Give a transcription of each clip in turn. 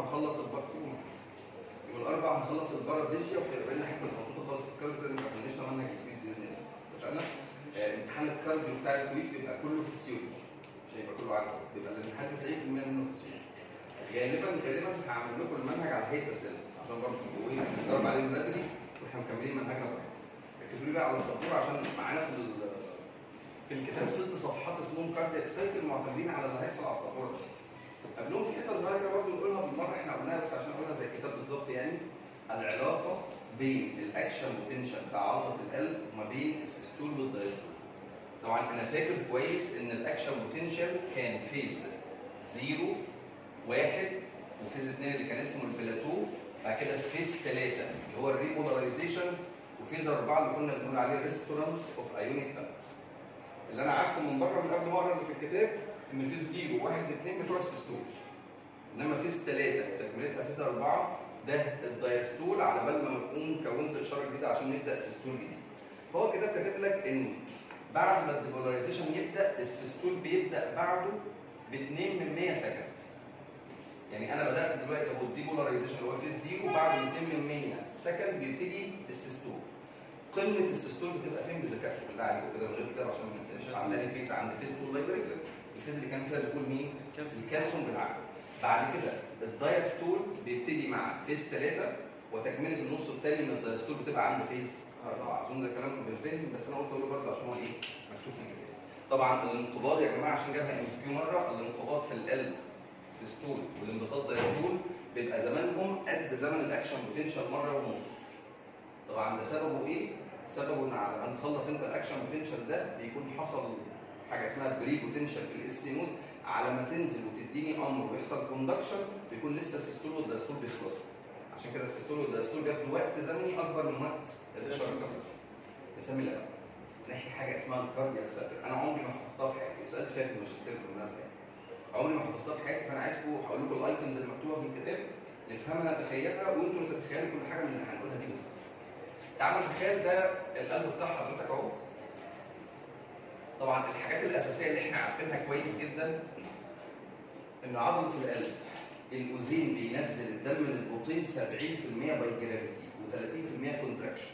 هنخلص الباكسيوم يبقى الاربع هنخلص الباراديجيا وهيبقى لنا حته مظبوطه خالص الكارد ده ما كناش منهج الكويس باذن الله اتفقنا؟ آه، امتحان الكارديو بتاع الكويس بيبقى كله فيسيولوجي مش هيبقى كله عارفه بيبقى الامتحان 90% منه فيسيولوجي غالبا غالبا هعمل لكم المنهج على هيئه اسئله عشان برضه تبقوا ايه نضرب عليه من بدري واحنا مكملين منهجنا بقى ركزوا لي بقى على السبوره عشان معانا في ال- في الكتاب ست صفحات اسمهم كاردياك سايكل معتمدين على اللي هيحصل على السبوره دي قبلهم في حته صغيره كده برضه نقولها بالمره احنا قلناها بس عشان اقولها زي الكتاب بالظبط يعني العلاقه بين الاكشن بوتنشال بتاع عضله القلب وما بين السيستول والدايستول طبعا انا فاكر كويس ان الاكشن بوتنشال كان فيز زيرو واحد وفيز اثنين اللي كان اسمه البلاتو بعد كده فيز ثلاثه اللي هو الريبولاريزيشن وفيز اربعه اللي كنا بنقول عليه ريستورانس اوف ايونيك بالانس اللي انا عارفه من بره من قبل ما اقرا اللي في الكتاب ان فيز زيرو واحد اثنين بتوع السيستول انما فيز ثلاثه تكملتها فيز اربعه ده الدايستول على بال ما نكون كونت اشاره جديده عشان نبدا سيستول جديد فهو الكتاب كاتب لك ان بعد ما الديبولاريزيشن يبدا السيستول بيبدا بعده ب 2 من 100 سكند يعني انا بدات دلوقتي اهو الديبولاريزيشن اللي هو في الزيرو بعد 2 من 100 سكند بيبتدي السيستول قمه السيستول بتبقى فين بذكائكم بالله عليكم كده من غير كتاب عشان ما ننساش عندنا فيز عند فيز طول لايبريكلر الفيز اللي كان فيها دخول مين؟ الكالسيوم بالعقل بعد كده الدايستول بيبتدي مع فيز 3 وتكمله النص الثاني من الدايستول بتبقى عند فيز 4 اظن ده كلام بالفهم بس انا قلت اقوله برضه عشان هو ايه مكتوب في الكتاب طبعا الانقباض يا جماعه عشان جابها ام اس كيو مره الانقباض في القلب سيستول والانبساط دايستول بيبقى زمانهم قد زمن الاكشن بوتنشال مره ونص طبعا ده سببه ايه؟ سببه ان على ما نخلص انت الاكشن بوتنشال ده بيكون حصل حاجه اسمها بري بوتنشال في الاس نود على ما تنزل وتديني امر ويحصل كوندكشن بيكون لسه السيستول والدايستول بيخلصوا عشان كده السيستول والدايستول بياخدوا وقت زمني اكبر من وقت الاشاره نسمي الأول ناحيه حاجه اسمها الكاردياك سايكل انا عمري ما حفظتها في حياتي وسالت فيها في الماجستير بالمناسبه يعني عمري ما حفظتها في حياتي فانا عايزكم هقول لكم الايتمز اللي مكتوبه في الكتاب نفهمها نتخيلها وانتوا اللي تتخيلوا كل حاجه من اللي هنقولها دي بالظبط تعالوا نتخيل ده القلب بتاع حضرتك اهو طبعا الحاجات الاساسيه اللي احنا عارفينها كويس جدا ان عضله القلب الاوزين بينزل الدم للبطين 70% باي جرافيتي و30% كونتراكشن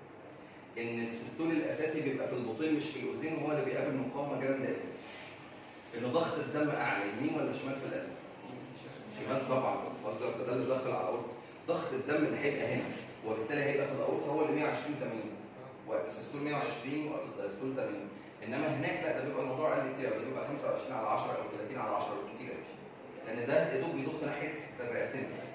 ان السيستول الاساسي بيبقى في البطين مش في الاوزين وهو اللي بيقابل مقاومه جامده قوي ان ضغط الدم اعلى يمين ولا شمال في القلب شمال طبعا قصدك ده اللي داخل على الاورطه ضغط الدم اللي هيبقى هنا وبالتالي هيبقى في الاورطه هو اللي 120 80 وقت السيستول 120 وقت الدايستول 80 انما هناك لا ده بيبقى الموضوع اقل كتير قوي بيبقى 25 على 10 او 30 على 10 بالكتير قوي لان ده يا دوب بيضخ ناحيه الرئتين بس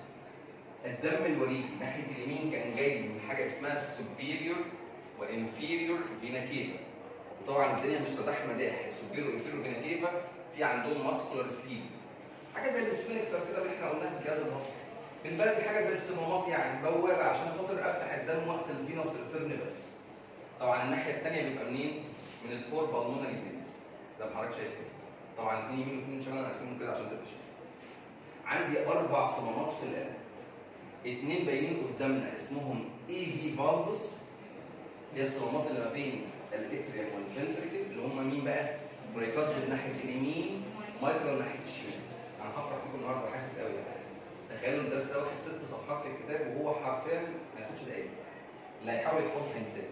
الدم الوريدي ناحيه اليمين كان جاي من حاجه اسمها سوبيريور وانفيريور فينا كيفا وطبعا الدنيا مش تداح مداح السوبيريور وانفيريور فينا كيفا في عندهم ماسكولار سليف حاجه زي السفنكتر كده اللي احنا قلناها في الجهاز الهضمي بالبلدي حاجه زي الصمامات يعني بوابه عشان خاطر افتح الدم وقت الفينوس ريتيرن بس طبعا الناحيه الثانيه بيبقى منين؟ من الفور بالمونري فينز زي ما حضرتك شايف كده طبعا اثنين يمين واثنين شمال انا راسمهم كده عشان تبقى شايف عندي اربع صمامات في القلب اثنين باينين قدامنا اسمهم اي في فالفس هي الصمامات اللي ما بين الاتريوم والفنتريكل اللي هم مين بقى؟ بريكاسبيد ناحيه اليمين مايكرو ناحيه الشمال انا هفرح بيكم النهارده حاسس قوي يعني تخيلوا الدرس ده واخد ست صفحات في الكتاب وهو حرفيا ما ياخدش دقايق اللي هيحاول يحفظ هينساه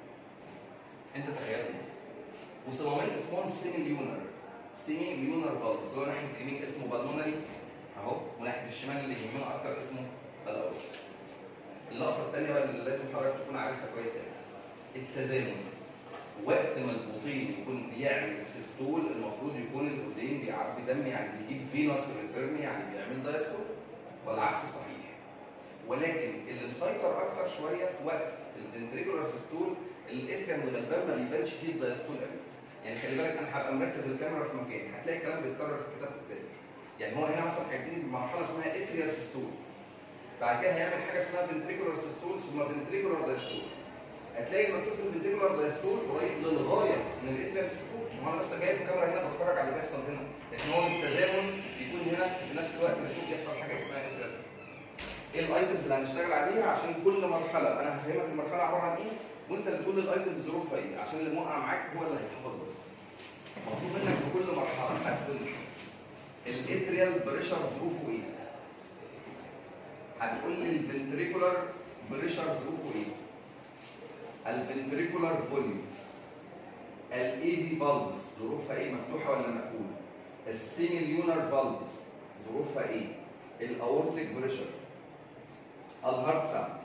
انت تخيلوا وصمامين اسمهم سيمي ليونر سيمي ليونر فالفس اللي هو ناحيه اليمين اسمه بالمونري اهو وناحيه الشمال اللي يهمنا اكتر اسمه الاول اللقطه الثانيه بقى اللي لازم حضرتك تكون عارفها كويس قوي التزامن وقت ما البطين يكون بيعمل سيستول المفروض يكون الاوزين بيعبي دم يعني بيجيب فينوس ريتيرن يعني بيعمل دايستول والعكس صحيح ولكن اللي مسيطر اكتر شويه في وقت الفنتريكولار سيستول الاتريوم الغلبان ما بيبانش فيه الدايستول قوي يعني خلي بالك انا هبقى مركز الكاميرا في مكان هتلاقي الكلام بيتكرر في الكتاب خد بالك يعني هو هنا مثلا هيبتدي بمرحله اسمها اتريال سيستول بعد كده هيعمل حاجه اسمها فنتريكولار سيستول ثم فنتريكولار دايستول هتلاقي مكتوب في الفنتريكولار دايستول قريب للغايه من الاتريال سيستول ما انا بس جايب الكاميرا هنا بتفرج على اللي بيحصل هنا لكن هو التزامن بيكون هنا في نفس الوقت اللي فوق بيحصل حاجه اسمها اتريال سيستول ايه الايتمز اللي هنشتغل عليها عشان كل مرحله انا هفهمك المرحله عباره عن ايه وانت اللي تقول الايتمز ظروفها ايه عشان اللي موقع معاك هو اللي هيحفظ بس مطلوب منك في كل مرحله هتقول الاتريال بريشر ظروفه ايه هتقول لي الفنتريكولار بريشر ظروفه ايه؟ الفنتريكولار فوليوم الاي في فالفز ظروفها ايه؟ مفتوحه ولا مقفوله؟ السيميليونر فالفز ظروفها ايه؟ الاورتيك بريشر الهارت ساوند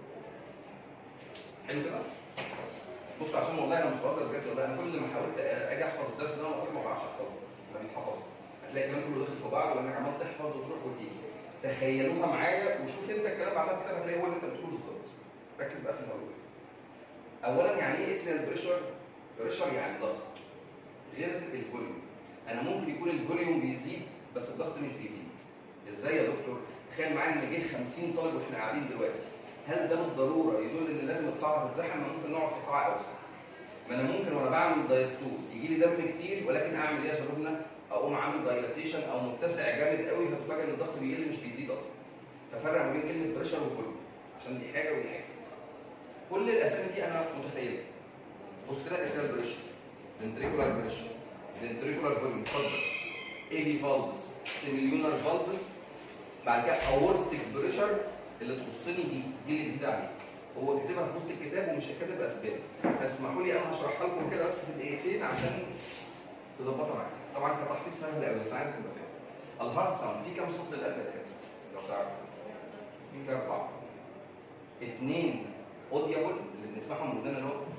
حلو كده؟ بص عشان والله انا مش بهزر بجد والله انا كل ما حاولت اجي احفظ الدرس ده انا ما بعرفش احفظه ما بيتحفظش هتلاقي الكلام كله داخل في بعض وانك عمال تحفظ وتروح وتيجي تخيلوها معايا وشوف انت الكلام بعدها في كتاب هتلاقي هو اللي انت بتقوله بالظبط ركز بقى في الاول اولا يعني ايه اتريال بريشر؟ بريشر يعني ضغط غير الفوليوم انا ممكن يكون الفوليوم بيزيد بس الضغط مش بيزيد ازاي يا دكتور؟ تخيل معايا ان جه 50 طالب واحنا قاعدين دلوقتي هل ده بالضروره يدل ان لازم القاعه تتزحم ما ممكن نقعد في قاعه اوسع ما انا ممكن وانا بعمل دايستول يجي لي دم كتير ولكن اعمل ايه يا شبابنا اقوم عامل دايلاتيشن او متسع جامد قوي فتفاجئ ان الضغط بيقل مش بيزيد اصلا ففرق ما بين كلمه بريشر وفوليوم عشان دي حاجه ودي حاجه كل الاسامي دي انا متخيلها بص كده اتريال بريشر فنتريكولار بريشر فنتريكولار فوليوم اتفضل اي في فالفز سيميليونر فالفز بعد كده اورتيك بريشر اللي تخصني دي دي اللي جديده عليك هو كاتبها في وسط الكتاب ومش كاتب اسباب فاسمحوا لي انا هشرحها لكم كده بس في دقيقتين عشان تظبطوا معايا طبعا كتحفيظ سهل قوي بس عايزك تبقى فاهم الهارت ساوند في كام صوت للقلب يا دكاتره لو تعرفوا في في اربعه اثنين اوديبل اللي بنسمعهم من ودنا اللي هو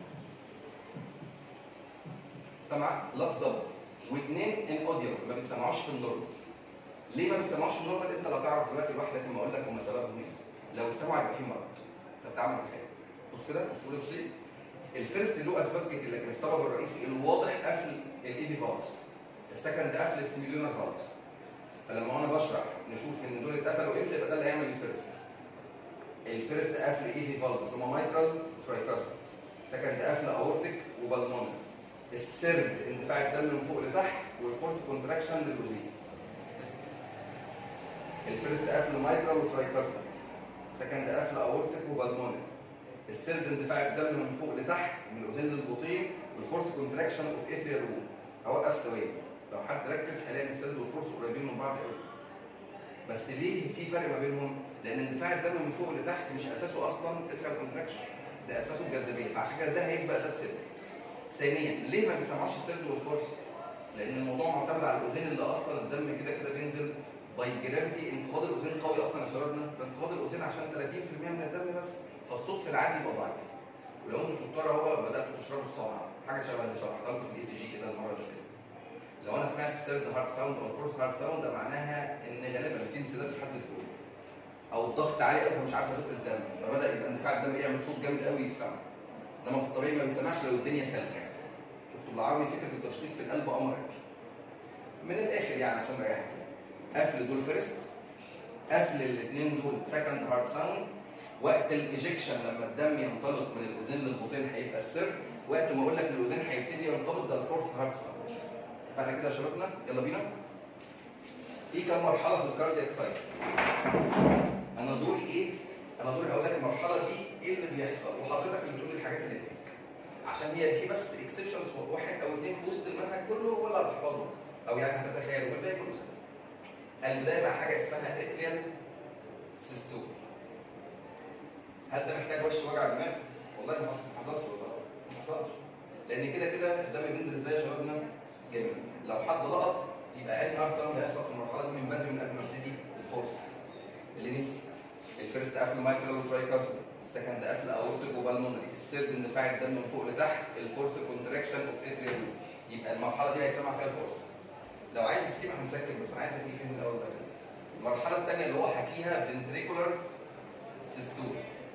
سمع لقب واثنين ان اوديبل ما بيسمعوش في النورمال ليه ما بتسمعوش في النورمال انت لو تعرف دلوقتي لوحدك لما اقول لك هم سببهم ايه لو سمعوا يبقى في مرض طب تعال نتخيل بص كده بص بص لي الفيرست له اسباب كتير لكن السبب الرئيسي الواضح قفل الايفي فالفز السكند قفل السيميليونر فالفز فلما انا بشرح نشوف ان دول اتقفلوا امتى يبقى ده اللي هيعمل الفيرست الفيرست قفل ايفي فالفز هما مايترال ترايكاسمت سكند قفل اورتيك وبالمونر السرد اندفاع الدم من فوق لتحت والفورس كونتراكشن للاذين الفيرست قفل مايترال وترايكاسمت سكند قفل اورتيك وبالمونر السرد اندفاع الدم من فوق لتحت من الاذين للبطين والفورس كونتراكشن اوف اتريال وول اوقف ثواني لو حد ركز هيلاقي ان السرد والفورس قريبين من بعض قوي بس ليه في فرق ما بينهم؟ لان اندفاع الدم من فوق لتحت مش اساسه اصلا اتريال كونتراكشن ده اساسه الجاذبيه فعشان كده ده هيسبق ده بسرد ثانيا ليه ما بيسمعوش السرد والفورس؟ لان الموضوع معتمد على الاذين اللي اصلا الدم كده كده بينزل باي جرافيتي انقباض الاذين قوي اصلا يا شبابنا انقباض الاذين عشان 30% من الدم بس فالصوت في العادي يبقى ضعيف ولو انتوا شطار اهو بداتوا تشربوا الصنعه حاجه شبه اللي شرحتها لكم في الاي سي جي كده المره اللي فاتت لو انا سمعت السيرد هارت ساوند او الفورس هارت ساوند ده معناها ان غالبا في انسداد في حد الكون او الضغط عالي قوي فمش عارف ازق الدم فبدا يبقى اندفاع الدم يعمل صوت جامد قوي يتسمع انما في الطبيعي ما بيتسمعش لو الدنيا سالكه شفتوا بالعربي فكره التشخيص في القلب امر من الاخر يعني عشان اريحك قفل دول فيرست قفل الاثنين دول سكند هارت ساوند وقت الايجكشن لما الدم ينطلق من الاذين للبطين هيبقى السر وقت ما اقول لك الاذين هيبتدي ينقبض ده الفورث هارت ساوند فاحنا كده يا شبابنا يلا بينا في كام مرحله في الكاردياك سايكل انا دوري ايه انا دوري هقول لك المرحله دي ايه اللي بيحصل وحضرتك اللي تقول لي الحاجات اللي هناك عشان هي في بس اكسبشنز واحد او اثنين في وسط المنهج كله ولا هتحفظه او يعني هتتخيل والباقي كله سهل البدايه مع حاجه اسمها اتريال سيستول هل ده محتاج وش وجع دماغ؟ والله ما حصلش والله ما حصلش لان كده كده الدم بينزل ازاي يا شبابنا؟ جامد لو حد لقط يبقى انهي هارت ساوند هيحصل في المرحله دي من بدري من قبل ما ابتدي الفورس اللي نسي الفيرست قفل مايكرو وترايكاسل السكند قفل اورتيك وبالمونري السيرد اندفاع الدم من فوق لتحت الفورس كونتراكشن اوف اتريال يبقى المرحله دي هيسمع فيها الفورس لو عايز تسكيب هنسكب بس انا عايز اجيب فين الاول ده المرحله الثانيه اللي هو حكيها فنتريكولار سيستول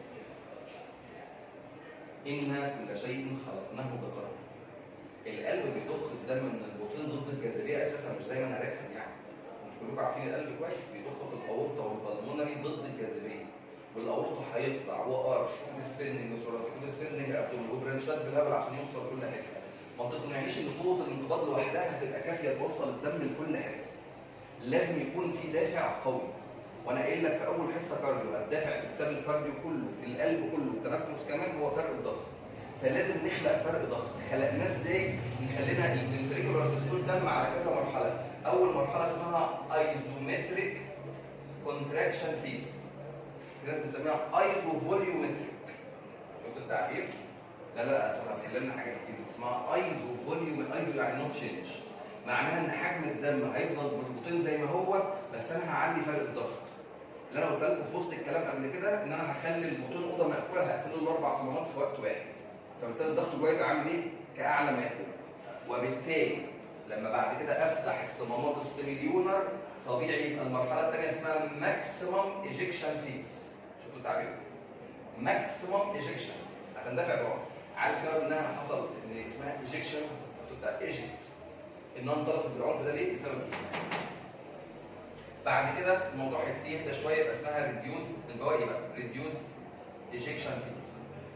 إنا كل شيء خلقناه بقدر القلب بيضخ الدم من البطين ضد الجاذبيه اساسا مش زي ما انا راسم يعني انتوا كلكم عارفين القلب كويس بيضخ في الاورطه والبلمونري ضد الجاذبيه والاورطه هيطلع وقرش والسندنج وثوراسيك والسندنج ابدومين وبرانشات بالهبل عشان يوصل كل حته ما تقنعنيش ان قوه الانقباض لوحدها هتبقى كافيه توصل الدم لكل حته لازم يكون في دافع قوي وانا قايل لك في اول حصه كارديو الدافع في كتاب الكارديو كله في القلب كله التنفس كمان هو فرق الضغط فلازم نخلق فرق ضغط خلقناه ازاي يخلينا الفنتريكولار سيستول دم على كذا مرحله اول مرحله اسمها ايزومتريك كونتراكشن فيز في ناس بتسميها ايزو فوليومتريك شفت التعبير؟ لا لا اصل هتحل لنا حاجات كتير اسمها ايزو فوليوم ايزو يعني نوت تشينج معناها ان حجم الدم هيفضل بالبطين زي ما هو بس انا هعلي فرق الضغط اللي انا قلت لكم في وسط الكلام قبل كده ان انا هخلي البطين اوضه مقفوله هقفله الاربع صمامات في وقت واحد فبالتالي الضغط جوه يبقى عامل ايه؟ كاعلى ما يكون وبالتالي لما بعد كده افتح الصمامات السيميليونر طبيعي يبقى المرحله الثانيه اسمها ماكسيمم ايجكشن فيز شفتوا التعبير؟ ماكسيمم ايجكشن هتندفع جوه عارف سبب انها حصل ان اسمها ايجكشن بتاع ايجكت انها انطلقت بالعنف ده ليه؟ بسبب ايه؟ بعد كده الموضوع هيبتدي يهدى شويه يبقى اسمها ريديوزد البواقي بقى ريديوزد ايجكشن فيز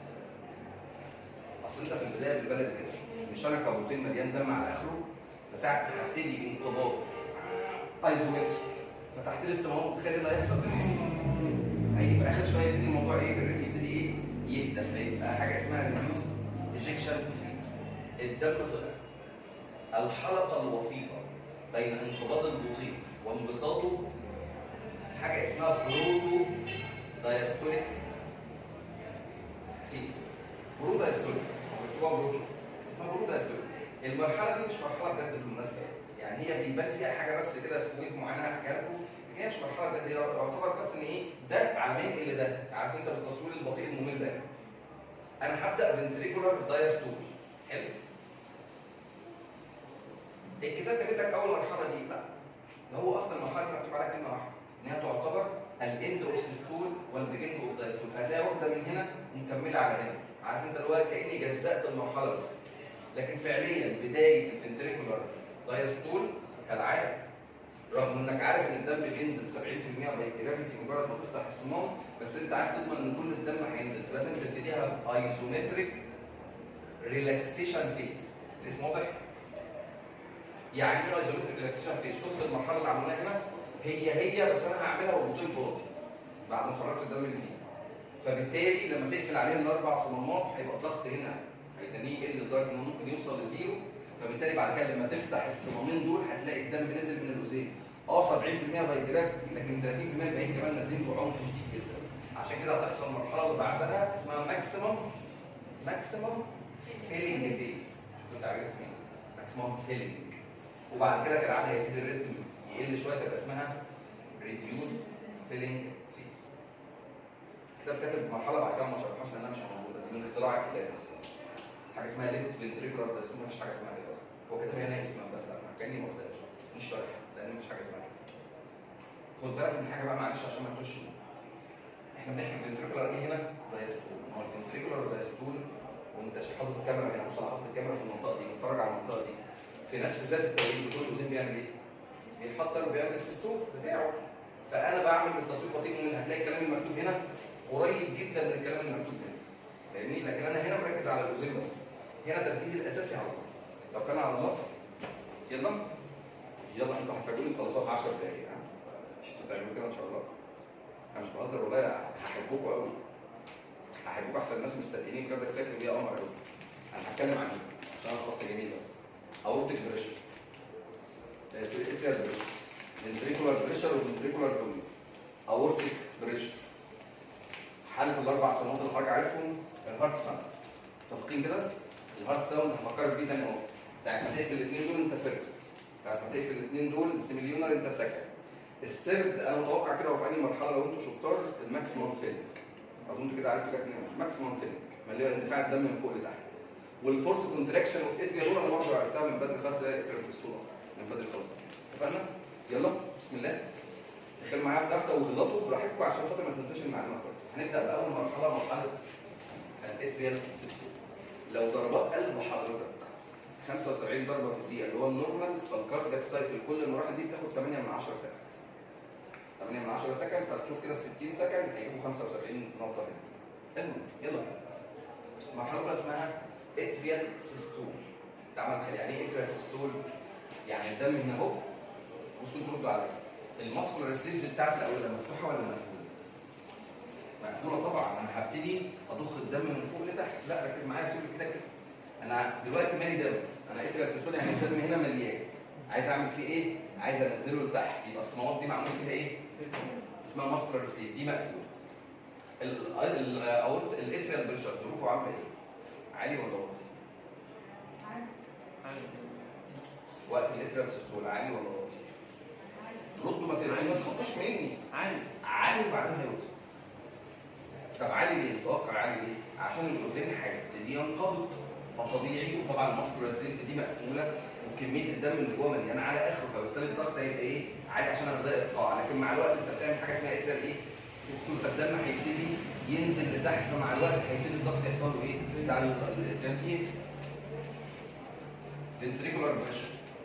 اصل انت في البدايه بالبلد كده مش انا كابوتين مليان دم على اخره فساعه ما هبتدي انقباض ايزومتريك فتحت لي الصمام متخيل اللي هيحصل هيجي في اخر شويه يبتدي الموضوع ايه الريت يبتدي ايه يهدى فيبقى حاجه اسمها ريديوز ايجكشن فيز الدم طلع الحلقه الوسيطه بين انقباض البطيء وانبساطه حاجه اسمها بروتو دايستوليك فيز برو دايستوليك مكتوبه بروتو بس اسمها برو دايستوليك المرحله دي مش مرحله بجد بالمناسبه يعني هي بيبان فيها حاجه بس كده في ويف معينه هحكيها لكم هي مش مرحله بجد هي يعتبر بس ان ايه ده على ما ينقل ده عارف انت بالتصوير البطيء الممل ده انا هبدا فنتريكولار دايستول حلو الكتاب كاتب لك اول مرحله دي لا ده هو اصلا المرحله دي مكتوب عليها كلمه واحده ان هي تعتبر الاند اوف سيستول والبيجند اوف دايستول فهتلاقي واخده من هنا ومكمله على هنا عارف انت اللي هو كاني جزأت المرحله بس لكن فعليا بدايه الفنتريكولار دايستول كالعاده رغم انك عارف ان الدم بينزل 70% باي جرافيتي مجرد ما تفتح الصمام بس انت عايز تضمن ان كل الدم هينزل فلازم تبتديها بايزومتريك ريلاكسيشن فيز الاسم واضح؟ يعني ايه ايزومتريك ريلاكسيشن فيز؟ شفت المرحله اللي عملناها هنا هي هي بس انا هعملها والبطين فاضي بعد ما خرجت الدم اللي فيه فبالتالي لما تقفل عليه الاربع صمامات هيبقى الضغط هنا هيتنيه يقل لدرجه انه ممكن يوصل لزيرو فبالتالي بعد كده لما تفتح الصمامين دول هتلاقي الدم نزل من الاذين اه 70% باي جرافيتي لكن 30% الباقيين كمان نازلين بعنف شديد جدا عشان كده هتحصل المرحله اللي بعدها اسمها ماكسيمم ماكسيمم فيلينج فيز شفتوا التعبير اسمه ايه؟ ماكسيمم فيلينج وبعد كده كالعاده هيبتدي الريتم يقل شويه تبقى اسمها ريديوس فيلينج فيز الكتاب كاتب مرحله بعد كده ما شرحهاش لانها مش موجوده دي من اختراع الكتاب بس حاجه اسمها ليد فنتريكولار دايستول مفيش حاجه اسمها كده اصلا هو كاتب هنا اسمها بس لا كاني ما قلتهاش مش شارح لان مفيش حاجه اسمها كده خد بالك من حاجه بقى معلش عشان ما تخش احنا بنحكي فنتريكولار ايه هنا دايستول ما هو الفنتريكولار دايستول وانت حاطط الكاميرا هنا بص انا حاطط الكاميرا في المنطقه دي بتفرج على المنطقه دي في نفس ذات التوقيت بتقول الاوزين بيعمل ايه؟ بيحضر وبيعمل السيستول بتاعه فانا بعمل التصوير بطيء من هتلاقي الكلام المكتوب هنا قريب جدا من الكلام المكتوب هنا فاهمني لكن انا هنا مركز على الاوزين بس هنا تركيزي الاساسي على الضغط لو كان على الضغط يلا يلا انتوا هتفاجئوني نخلصوها في 10 دقايق ها مش انتوا تعملوا كده ان شاء الله انا مش بهزر والله هحبكم قوي هحبكم احسن ناس مستقلين كده ساكن بيها قمر قوي انا هتكلم عن ايه عشان الخط جميل بس اورتك بريشر اتريال بريشر ventricular بريشر وventricular volume اورتك بريشر حالة الاربع صمامات اللي حضرتك عارفهم الهارت ساوند متفقين كده الهارت ساوند هفكرك بيه تاني اهو ساعة ما تقفل الاثنين دول انت فيرست ساعة ما تقفل الاثنين دول السيميليونر انت سكند السيرد انا متوقع كده وفي انهي مرحله لو انتوا شطار الماكسيموم فيلنج اظن انتوا كده عارفين كده الماكسيموم فيلنج اللي هو اندفاع الدم من فوق لتحت والفورس كونتراكشن اوف اتريا دول انا برضه عرفتها من بدري خالص اللي هي اتريال سيستول اصلا من بدري خالص اتفقنا؟ يلا بسم الله دخل معايا في واحده وتغلطوا براحتكم عشان خاطر ما تنساش المعلومه كويس هنبدا باول مرحله مرحله الاتريال سيستول لو ضربات قلب حضرتك 75 ضربه في الدقيقه اللي هو النورمال فالكاردياك سايكل كل المراحل دي بتاخد 8 من 10 سكند 8 من 10 سكند فتشوف كده 60 سكند هيجيبوا 75 نقطه في الدقيقه المهم يلا المرحله الاولى اسمها اتريال سيستول تعال نتخيل يعني ايه اتريال سيستول يعني الدم هنا اهو بصوا تردوا عليا الماسكولار سليفز بتاعتي الاولى مفتوحه ولا مقفوله؟ مقفوله طبعا انا هبتدي اضخ الدم من فوق لتحت لا ركز معايا بصوا كده كده انا دلوقتي مالي دم انا اتريال سيستول يعني الدم هنا مليان عايز اعمل فيه ايه؟ عايز انزله لتحت يبقى الصمامات دي معمول فيها ايه؟ اسمها ماسكولار سليف دي مقفوله الاورت الاتريال بريشر ظروفه عامله ايه؟ عالي ولا واطي؟ وقت الاتريال سيستول عالي ولا واطي؟ ردوا ما تقلقوا ما تخطوش مني عالي عالي وبعدين هيوطي طب عالي ليه؟ تتوقع عالي ليه؟ عشان الاوزان هيبتدي ينقبض فطبيعي وطبعا الماسكولار ريزيدنس دي مقفوله وكميه الدم اللي جوه مليانه على اخره فبالتالي الضغط هيبقى ايه؟ عالي عشان انا بضايق القاع لكن مع الوقت انت بتعمل حاجه اسمها اتريال ايه؟ سيستول فالدم هيبتدي ينزل لتحت فمع الوقت هيبتدي الضغط يحصل له ايه؟ بتاع الاتريال ايه؟ فنتريكولار بريشر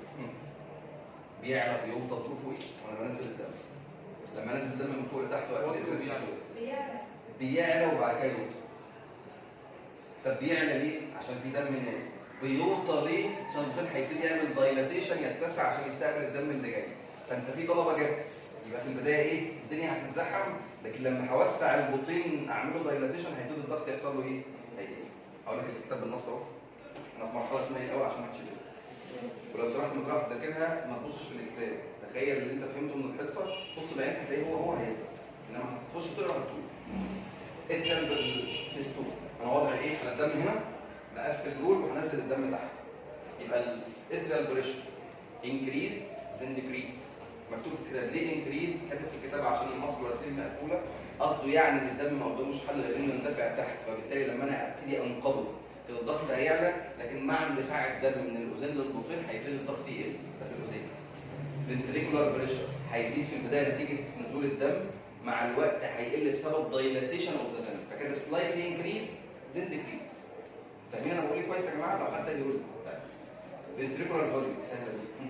بيعلى بيوطى ظروفه ايه؟ وانا بنزل الدم لما انزل الدم من فوق لتحت وقت الاتريال سيستول بيعلى وبعد كده يوطى طب بيعلى ليه؟ عشان في دم نازل بيوطى ليه؟ عشان البطين هيبتدي يعمل دايلاتيشن يتسع عشان يستقبل الدم اللي جاي فانت في طلبه جت يبقى في البدايه ايه؟ الدنيا هتتزحم لكن لما هوسع البطين اعمله دايلاتيشن هيبتدي الضغط يحصل له ايه؟ هيقل هقول لك الكتاب بالنص اهو انا في مرحله اسمها ايه الاول عشان ما تشيل ولو سمحت لما تروح تذاكرها ما تبصش في الكتاب تخيل اللي انت فهمته من الحصه بص بعينك هتلاقيه هو هو هيثبت انما هتخش تقرا هتقول اترم بالسيستول انا واضع ايه على الدم هنا مقفل دول وهنزل الدم تحت يبقى الاتريال بريشر انكريز زين ديكريز مكتوب في الكتاب ليه انكريز كاتب في الكتاب عشان المصل والاسيل مقفوله قصده يعني ان الدم ما قداموش حل غير انه يندفع تحت فبالتالي لما انا ابتدي انقبض كده الضغط هيعلى لكن مع اندفاع الدم من الاذين للبطين هيبتدي الضغط يقل ده في الاذين ventricular بريشر هيزيد في البدايه نتيجه نزول الدم مع الوقت هيقل بسبب دايلاتيشن اوف ذا فين فكاتب سلايتلي انكريز زين ديكريز فاهمين انا بقول ايه كويس يا جماعه لو حد يقول لي ventricular فوليوم سهله دي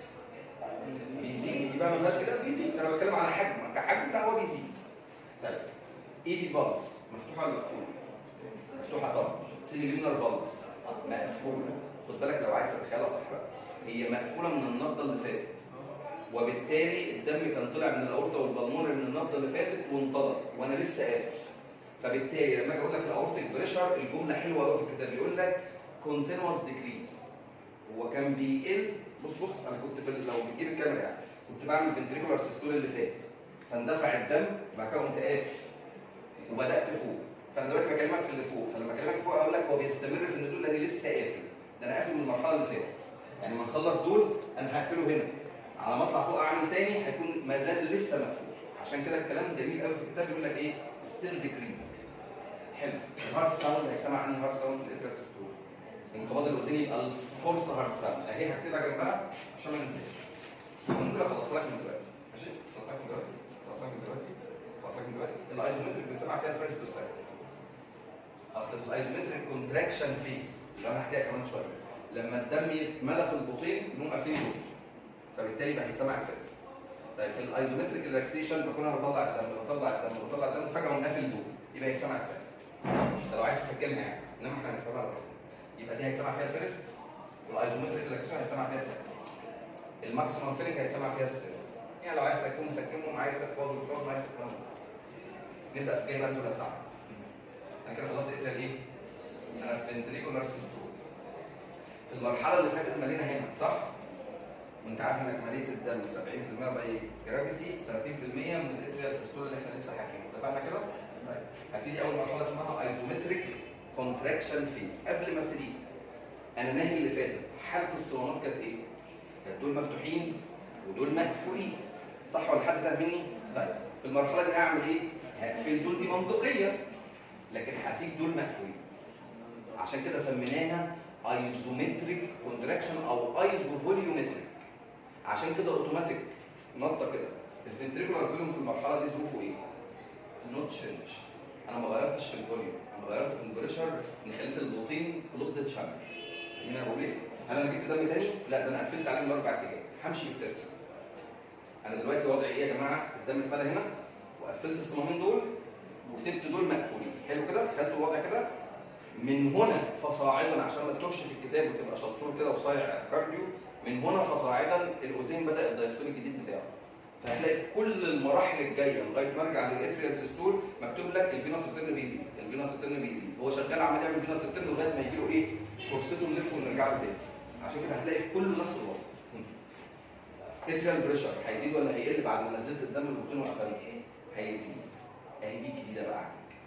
بيزيد يبقى ما فيهاش كده بيزيد انا بتكلم على حجم كحجم لا هو بيزيد طيب ايدي فالس مفتوحه ولا مقفوله؟ مفتوحه طبعا سيليولار فالس مقفوله خد بالك لو عايز تتخيلها صح بقى هي مقفوله من النبضه اللي فاتت وبالتالي الدم كان طلع من الاورطه والبلمون من النبضه اللي فاتت وانطلق وانا لسه قافل فبالتالي لما اجي اقول لك الاورتيك بريشر الجمله حلوه قوي في الكتاب بيقول لك كونتينوس ديكريز هو كان بيقل بص بص انا كنت في لو بتجيب الكاميرا يعني كنت بعمل فنتريكولار سيستول اللي فات فاندفع الدم وبعد كده قمت قافل وبدات فوق فانا دلوقتي بكلمك في اللي فوق فلما اكلمك فوق اقول لك هو بيستمر في النزول لاني لسه قافل ده انا قافل من المرحله اللي فاتت يعني لما نخلص دول انا هقفله هنا على ما اطلع فوق اعمل تاني هيكون ما زال لسه مقفول عشان كده الكلام جميل قوي في الكتاب بيقول لك ايه ستيل ديكريز حلو الهارت ساوند هيتسمع عني هارت ساوند في الاتريال سيستول انقباض الاذين يبقى الفورس هارت ساوند اهي هكتبها جنبها عشان ما ننساش ممكن اخلص لك من دلوقتي ماشي خلص لك من دلوقتي خلص لك من دلوقتي خلص لك من دلوقتي الايزومتريك بنسمع فيها الفيرست والسكند اصل الايزومتريك كونتراكشن فيز اللي انا هحكيها كمان شويه لما الدم يتملى في البطين نقوم قافلين دول فبالتالي بقى هيتسمع الفيرست طيب في الايزومتريك ريلاكسيشن بكون انا بطلع الدم بطلع الدم بطلع الدم فجاه اقوم قافل دول يبقى يتسمع السكند ده لو عايز تسجلها يعني انما احنا هنفهمها لوحدها يبقى دي هيتسمع فيها الفيرست والايزومتريك ريلاكسيشن هيتسمع فيها السكند الماكسيمم فيلنج هيتسمع فيها السكند يعني لو عايز تسكنهم سكنهم عايز تحفظهم تحفظهم عايز تفهمهم نبدا في الجاي بقى دول ساعه انا كده خلصت اتريال ايه؟ انا في فنتريكولار سيستول في المرحله اللي فاتت ملينا هنا صح؟ وانت عارف انك مليت الدم 70% باي جرافيتي 30% من الاتريال سيستول اللي احنا لسه حاكينه اتفقنا كده؟ طيب هبتدي اول مرحله اسمها ايزومتريك كونتراكشن فيز قبل ما ابتدي انا ناهي اللي فاتت حاله الصوانات كانت ايه؟ كانت دول مفتوحين ودول مقفولين صح ولا حد فاهمني؟ طيب في المرحله دي هعمل ايه؟ هقفل دول دي منطقيه لكن هسيب دول مقفولين عشان كده سميناها ايزومتريك كونتراكشن او ايزو فوليومتريك عشان كده اوتوماتيك نطه كده الفنتريكولار فوليوم في المرحله دي ظروفه ايه؟ نوت تشينج انا ما غيرتش في الفوليوم انا غيرت في البريشر ان خليت البروتين كلوزد تشامبر هنا انا بقول ايه؟ هل انا جبت دم تاني؟ لا ده انا قفلت عليه من الاربع اتجاه همشي بالترتيب انا دلوقتي وضعي ايه يا جماعه؟ الدم اتملى هنا وقفلت الصمامين دول وسبت دول مقفولين حلو كده؟ خدتوا الوضع كده؟ من هنا فصاعدا عشان ما تتوهش في الكتاب وتبقى شطور كده وصايع كارديو من هنا فصاعدا الاوزين بدا الدايستول الجديد بتاعه فهتلاقي في كل المراحل الجايه لغايه ما ارجع للاتريال سيستول مكتوب لك الفينوس ريتيرن بيزيد الفينوس ريتيرن بيزيد هو شغال عمال يعمل فينوس ريتيرن لغايه ما يجي له ايه فرصته نلف ونرجع له تاني عشان كده هتلاقي في كله نفس الوضع اتريال بريشر هيزيد ولا هيقل بعد ما نزلت الدم البروتين وقفلت هيزيد اهي دي الجديده بقى عليك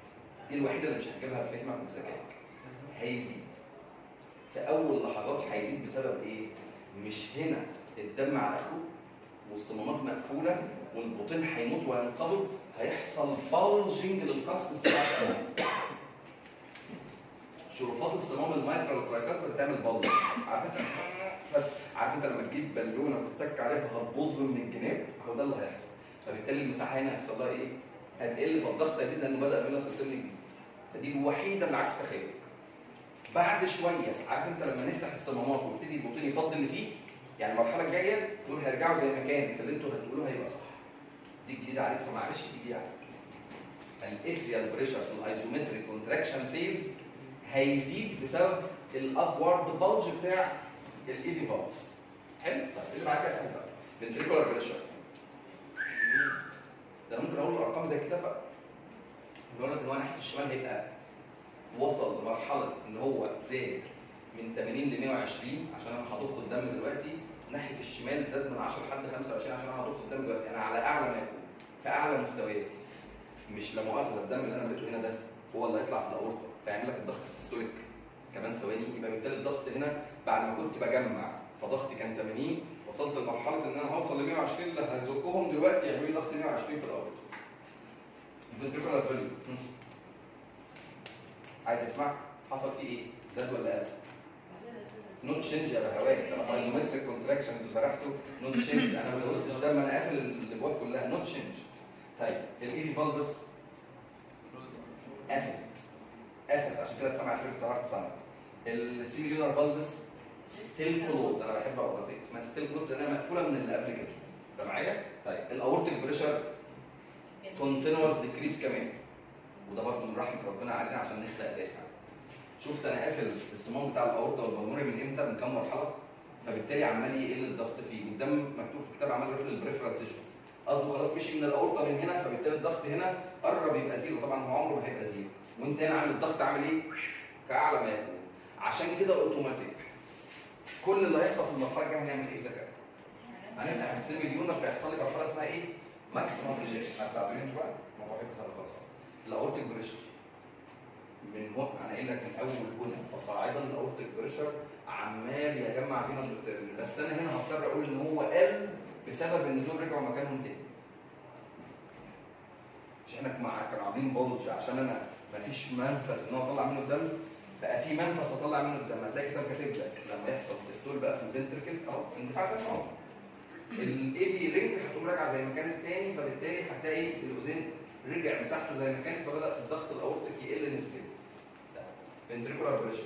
دي الوحيده اللي مش هتجيبها بفهمك وذكائك هيزيد في اول لحظات هيزيد بسبب ايه؟ مش هنا الدم على اخره والصمامات مقفوله والبطين هيموت وينقبض هيحصل بالجنج للقصد بتاع الصمام شرفات الصمام المايترال والترايكاستر بتعمل بلج عارف انت عارف انت لما تجيب بالونه وتتك عليها فهتبظ من الجناب هو ده اللي هيحصل فبالتالي المساحه هنا هيحصل لها ايه؟ هتقل فالضغط هيزيد لانه بدا في نص الترم جديد فدي الوحيده اللي عكس تخيلك بعد شويه عارف انت لما نفتح الصمامات ويبتدي البطين يفضي اللي فيه يعني المرحله الجايه تقول هيرجعوا زي ما كان فاللي انتوا هتقولوه هيبقى صح دي جديده عليك فمعلش دي جديده عليك الاتريال بريشر في الايزومتريك كونتراكشن فيز هيزيد بسبب الابورد بلج بتاع الايفي فالفز حلو طيب اللي بعد كده اسهل بقى فنتريكولار بريشر ده انا ممكن اقول ارقام زي كده بقى بيقول لك ان هو ناحيه الشمال هيبقى وصل لمرحله ان هو زاد من 80 ل 120 عشان انا هضخ الدم دلوقتي ناحيه الشمال زاد من 10 لحد 25 عشان انا هضخ الدم دلوقتي انا على اعلى ما يكون في اعلى مستوياتي مش لا مؤاخذه الدم اللي انا مليته هنا ده هو اللي هيطلع في الاورطه فيعمل لك الضغط السيستوليك كمان ثواني يبقى بالتالي الضغط هنا بعد ما كنت بجمع فضغطي كان 80 وصلت لمرحله ان انا هوصل ل 120 اللي هزقهم دلوقتي يعملوا لي ضغط 120 في الاورطه الفنتريكولار فاليو عايز اسمع حصل فيه ايه؟ زاد ولا قل؟ نوت تشينج يا بهواك انا ايزومتريك كونتراكشن انتوا شرحتوا نوت تشينج انا ما زودتش دم انا قافل الابواب كلها نوت تشينج طيب الايفي فالبس قفلت قفلت عشان كده اتسمع الفيرست هارت ساوند السيميليونر فالبس ستيل كلوز انا بحب اقولها كده اسمها ستيل كلوز لانها مقفوله من اللي قبل كده انت معايا؟ طيب الاورتيك بريشر كونتينوس ديكريس كمان وده برضه من رحمه ربنا علينا عشان نخلق دافع شفت انا قافل الصمام بتاع الاورطه والبلمونري من امتى من كام مرحله فبالتالي عمال يقل الضغط فيه والدم مكتوب في الكتاب عمال يروح للبريفرال تيشو قصده خلاص مشي من الاورطه من هنا فبالتالي الضغط هنا قرب يبقى زيرو طبعا هو عمره ما هيبقى زيرو وانت هنا عامل الضغط عامل ايه؟ كاعلى ما يكون عشان كده اوتوماتيك كل اللي هيحصل في المرحله الجايه هنعمل ايه بذكاء؟ هنفتح السيميليونر فيحصل لي مرحله اسمها ايه؟ ماكسيمم ريجكشن هتساعدوني انتوا بقى؟ الموضوع هيبقى سهل خالص الاورتيك بريشر من هو انا قايل لك من اول هنا فصاعدا الاورتيك بريشر عمال يجمع فينا سيرتيرن بس انا هنا هضطر اقول ان هو قل بسبب ان دول رجعوا مكانهم تاني مش احنا مع كانوا عاملين بولج عشان انا مفيش منفذ ان هو اطلع منه الدم بقى في منفذ اطلع منه الدم هتلاقي كتاب كاتب لك لما يحصل سيستول بقى في الفنتركل اهو اندفاع دم اهو الاي في رينج هتقوم راجعه زي ما كانت تاني فبالتالي هتلاقي الاوزين رجع مساحته زي ما كانت فبدا الضغط الاورتيك يقل نسبيا فنتريكولار بريشر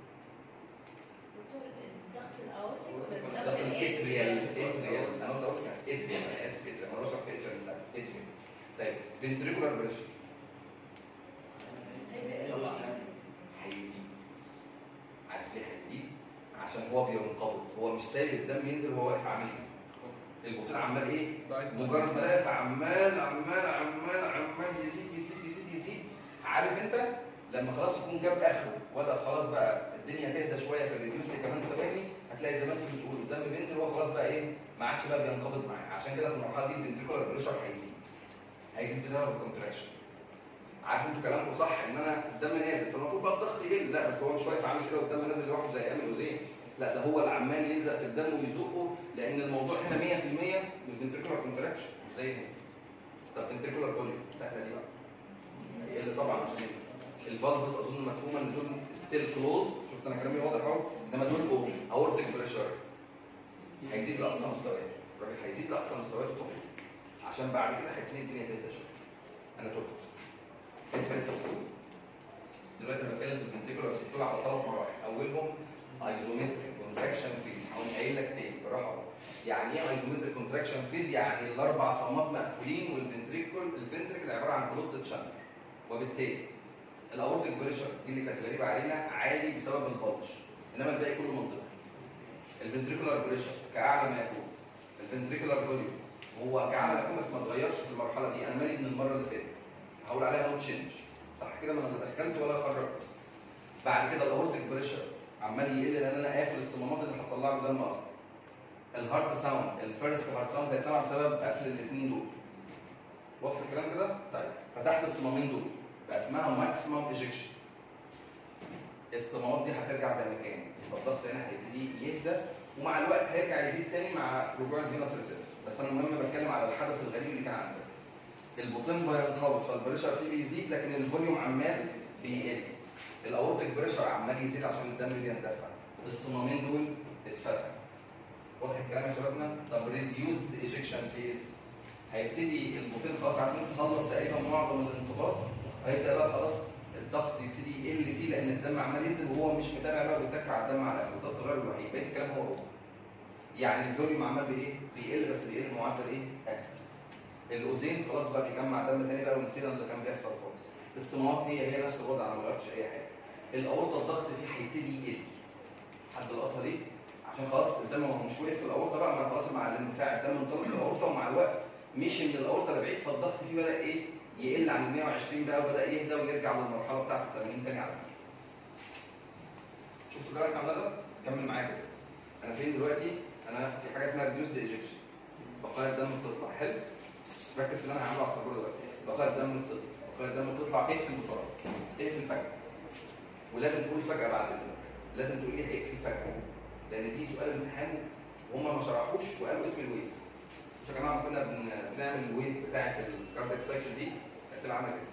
دكتور الضغط الاورطي ولا الضغط الضغط الاتريال الاتريال انا قلت اقول لك اتريال انا اسف اتريال انا بشرح في اتريال من ساعه اتريال طيب فنتريكولار بريشر هيزيد عارف ليه هيزيد؟ عشان هو بينقبض هو مش سايب الدم ينزل وهو واقف عامل ايه؟ البطين عمال ايه؟ مجرد ما الاقي عمال عمال عمال عمال يزيد يزيد يزيد يزيد عارف انت لما خلاص يكون جاب اخره وبدا خلاص بقى الدنيا تهدى شويه في الريديوس كمان ثواني هتلاقي زي ما انت بتقول الدم بينزل وهو خلاص بقى ايه ما عادش بقى بينقبض معاه عشان كده في المرحله دي الفنتريكولار بريشر هيزيد هيزيد بسبب الكونتراكشن عارف انتوا كلامكم صح ان انا الدم نازل فالمفروض بقى الضغط يقل لا بس هو مش واقف عامل كده والدم نازل لوحده زي ايام الاوزين لا ده هو اللي عمال يلزق في الدم ويزقه لان الموضوع هنا 100% من الفنتريكولار كونتراكشن مش زي هنا طب فنتريكولار فوليوم سهله دي بقى هيقل طبعا عشان ينزل الفالفز اظن مفهومه ان دول ستيل كلوزد شفت انا كلامي واضح اهو انما دول اوبن اورتيك بريشر هيزيد لاقصى مستوياته الراجل هيزيد لاقصى مستوياته طبعا عشان بعد كده هيبتدي الدنيا تهدى شويه انا تهت انفنت سيستول دلوقتي انا بتكلم في الفنتريكولار سيستول على ثلاث مراحل اولهم ايزومتريك كونتراكشن فيز هقوم قايل لك تاني بالراحه اهو. يعني ايه ايزومتريك كونتراكشن فيز يعني الاربع صمامات مقفولين والفنتريكول الفنتريكل عباره عن كلوزد تشانل وبالتالي الاورتيك بريشر دي اللي كانت غريبه علينا عالي بسبب البلج انما الباقي كله منطقي الفنتريكولار بريشر كاعلى ما يكون الفنتريكولار فوليوم هو كاعلى ما يكون بس ما اتغيرش في المرحله دي انا مالي من المره اللي فاتت هقول عليها نو تشينج صح كده ما انا لا دخلت ولا خرجت بعد كده الاورتيك بريشر عمال يقل لان انا قافل الصمامات اللي هتطلع له دم اصلا الهارت ساوند الفيرست هارت ساوند هيتسمع بسبب قفل الاثنين دول واضح الكلام كده؟ طيب فتحت الصمامين دول بقى اسمها ماكسيمم ايجكشن الصمامات دي هترجع زي ما كانت فالضغط هنا هيبتدي يهدى ومع الوقت هيرجع يزيد تاني مع رجوع الفينوس ريتيرن بس انا المهم بتكلم على الحدث الغريب اللي كان عندنا البطين بينقبض فالبريشر فيه بيزيد لكن الفوليوم عمال بيقل الاورتيك بريشر عمال يزيد عشان الدم بيندفع الصمامين دول اتفتحوا واضح الكلام يا شبابنا طب ريديوزد ايجكشن فيز هيبتدي البطين خلاص عارفين تخلص تقريبا معظم الانقباض هيبدا بقى خلاص الضغط يبتدي يقل فيه لان الدم عمال ينزل وهو مش متابع بقى بيتك على الدم على الاخر ده التغير الوحيد بقيه الكلام هو هو يعني الفوليوم عمال بايه؟ بيقل بس بيقل بمعدل ايه؟ اهدى الاوزين خلاص بقى بيجمع دم تاني بقى ونسينا اللي كان بيحصل خالص الصمامات هي هي نفس الوضع انا ما غيرتش اي حاجه الاورطه الضغط فيه هيبتدي يقل حد لقطها ليه؟ عشان خلاص الدم ما هو مش واقف في الاورطه بقى ما خلاص مع الاندفاع الدم انطلق في الاورطه ومع الوقت مشي من الاورطه لبعيد فالضغط فيه بدا ايه؟ يقل عن ال 120 بقى وبدا يهدى ويرجع للمرحله بتاعت ال 80 تاني على طول. شفتوا الجرعه كامله ده؟ كمل معايا كده. انا فين دلوقتي؟ انا في حاجه اسمها ريديوسد ايجكشن. بقايا الدم بتطلع حلو؟ بس ركز في اللي انا هعمله على السبوره دلوقتي. بقايا الدم بتطلع، بقايا الدم بتطلع اقفل بسرعه. اقفل فجاه. ولازم تقول فجاه بعد اذنك. لازم تقول لي اقفل فجاه. لان دي سؤال امتحان وهم ما شرحوش وقالوا اسم الويف. بصوا يا جماعه كنا بن- بنعمل الويف بتاعت الكاردياك سايكل دي كانت عامله كده.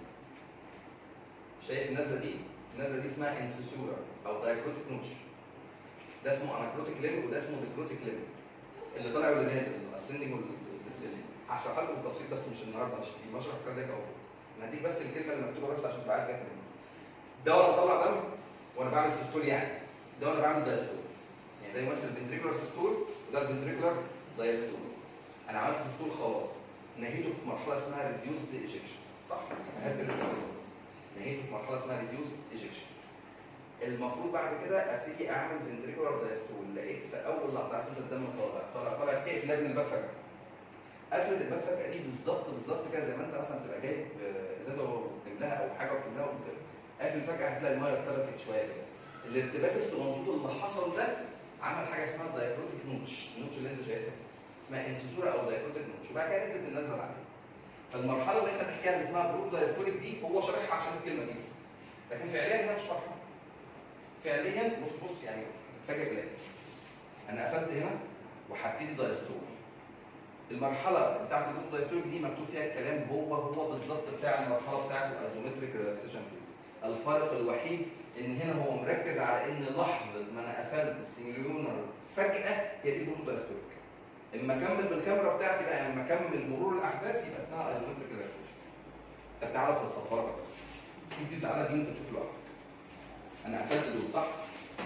شايف النازله دي؟ النازله دي اسمها انسيسورا او دايكروتيك نوتش. ده اسمه اناكروتيك ليمب وده اسمه ديكروتيك ليمب. اللي طالع واللي نازل الاسندنج والديسندنج. هشرحها لكم بالتفصيل بس مش النهارده مش في بشرح كاردياك او انا هديك بس الكلمه اللي مكتوبه بس عشان تبقى عارف جت منين. ده وانا بطلع دم وانا بعمل سيستول يعني ده وانا بعمل دايستول. يعني ده يمثل فنتريكولار سيستول وده الفنتريكولار دايستول. انا عملت سيستول خلاص نهيته في مرحله اسمها ريديوسد ايجكشن صح؟ نهايه الريديوسد نهيته في مرحله اسمها ريديوسد ايجكشن. المفروض بعد كده ابتدي اعمل فنتريكولار دايستول لقيت في اول لحظه عارف انت الدم طالع طالع طالع تقفل لجن الباب فجاه. قفله الباب فجاه دي بالظبط بالظبط كده زي ما انت مثلا تبقى جايب آه، ازازه وبتملاها او حاجه وبتملاها وبت- قافل فجاه هتلاقي الميه ارتبكت شويه كده. الارتباك الصغنطوط اللي حصل ده عمل حاجه اسمها دايكروتيك نوتش، النوتش اللي انت شايفها اسمها انسيسورا او دايكروتيك نوتش وبعد كده نزلت النازله بعدين. فالمرحله اللي احنا بنحكيها اللي اسمها بروف دايستوليك دي هو شارحها عشان الكلمه دي لكن فعليا هي مش شرحها. فعليا بص بص يعني فاجئ بالله انا قفلت هنا وهبتدي دايستول المرحله بتاعت البروف دايستوليك دي مكتوب فيها الكلام هو هو بالظبط بتاع المرحله بتاعت الايزومتريك ريلاكسيشن فيز الفارق الوحيد ان هنا هو مركز على ان لحظه ما انا قفلت السيميليونر فجاه هي دي البروف دايستوليك اما اكمل بالكاميرا بتاعتي بقى اما اكمل مرور الاحداث يبقى اسمها ايزومتريك ريلاكسيشن انت تعرف الصفاره بقى سيب دي تعالى دي انت تشوف لوحدك انا قفلت دول صح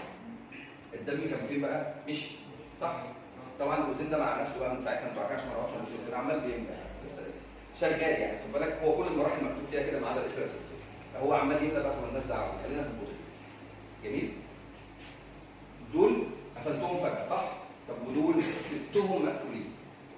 الدم كان فين بقى مشي صح طبعا الاوزين ده مع نفسه بقى من ساعتها انتوا عارفين عشان ما اعرفش الاوزين كده عمال بيملى لسه شغال يعني خد بالك هو كل المراحل مكتوب فيها كده ما عدا الافراز هو عمال يملى بقى مالناش دعوه خلينا في البطيء جميل دول قفلتهم فجاه صح طب ودول سبتهم مقفولين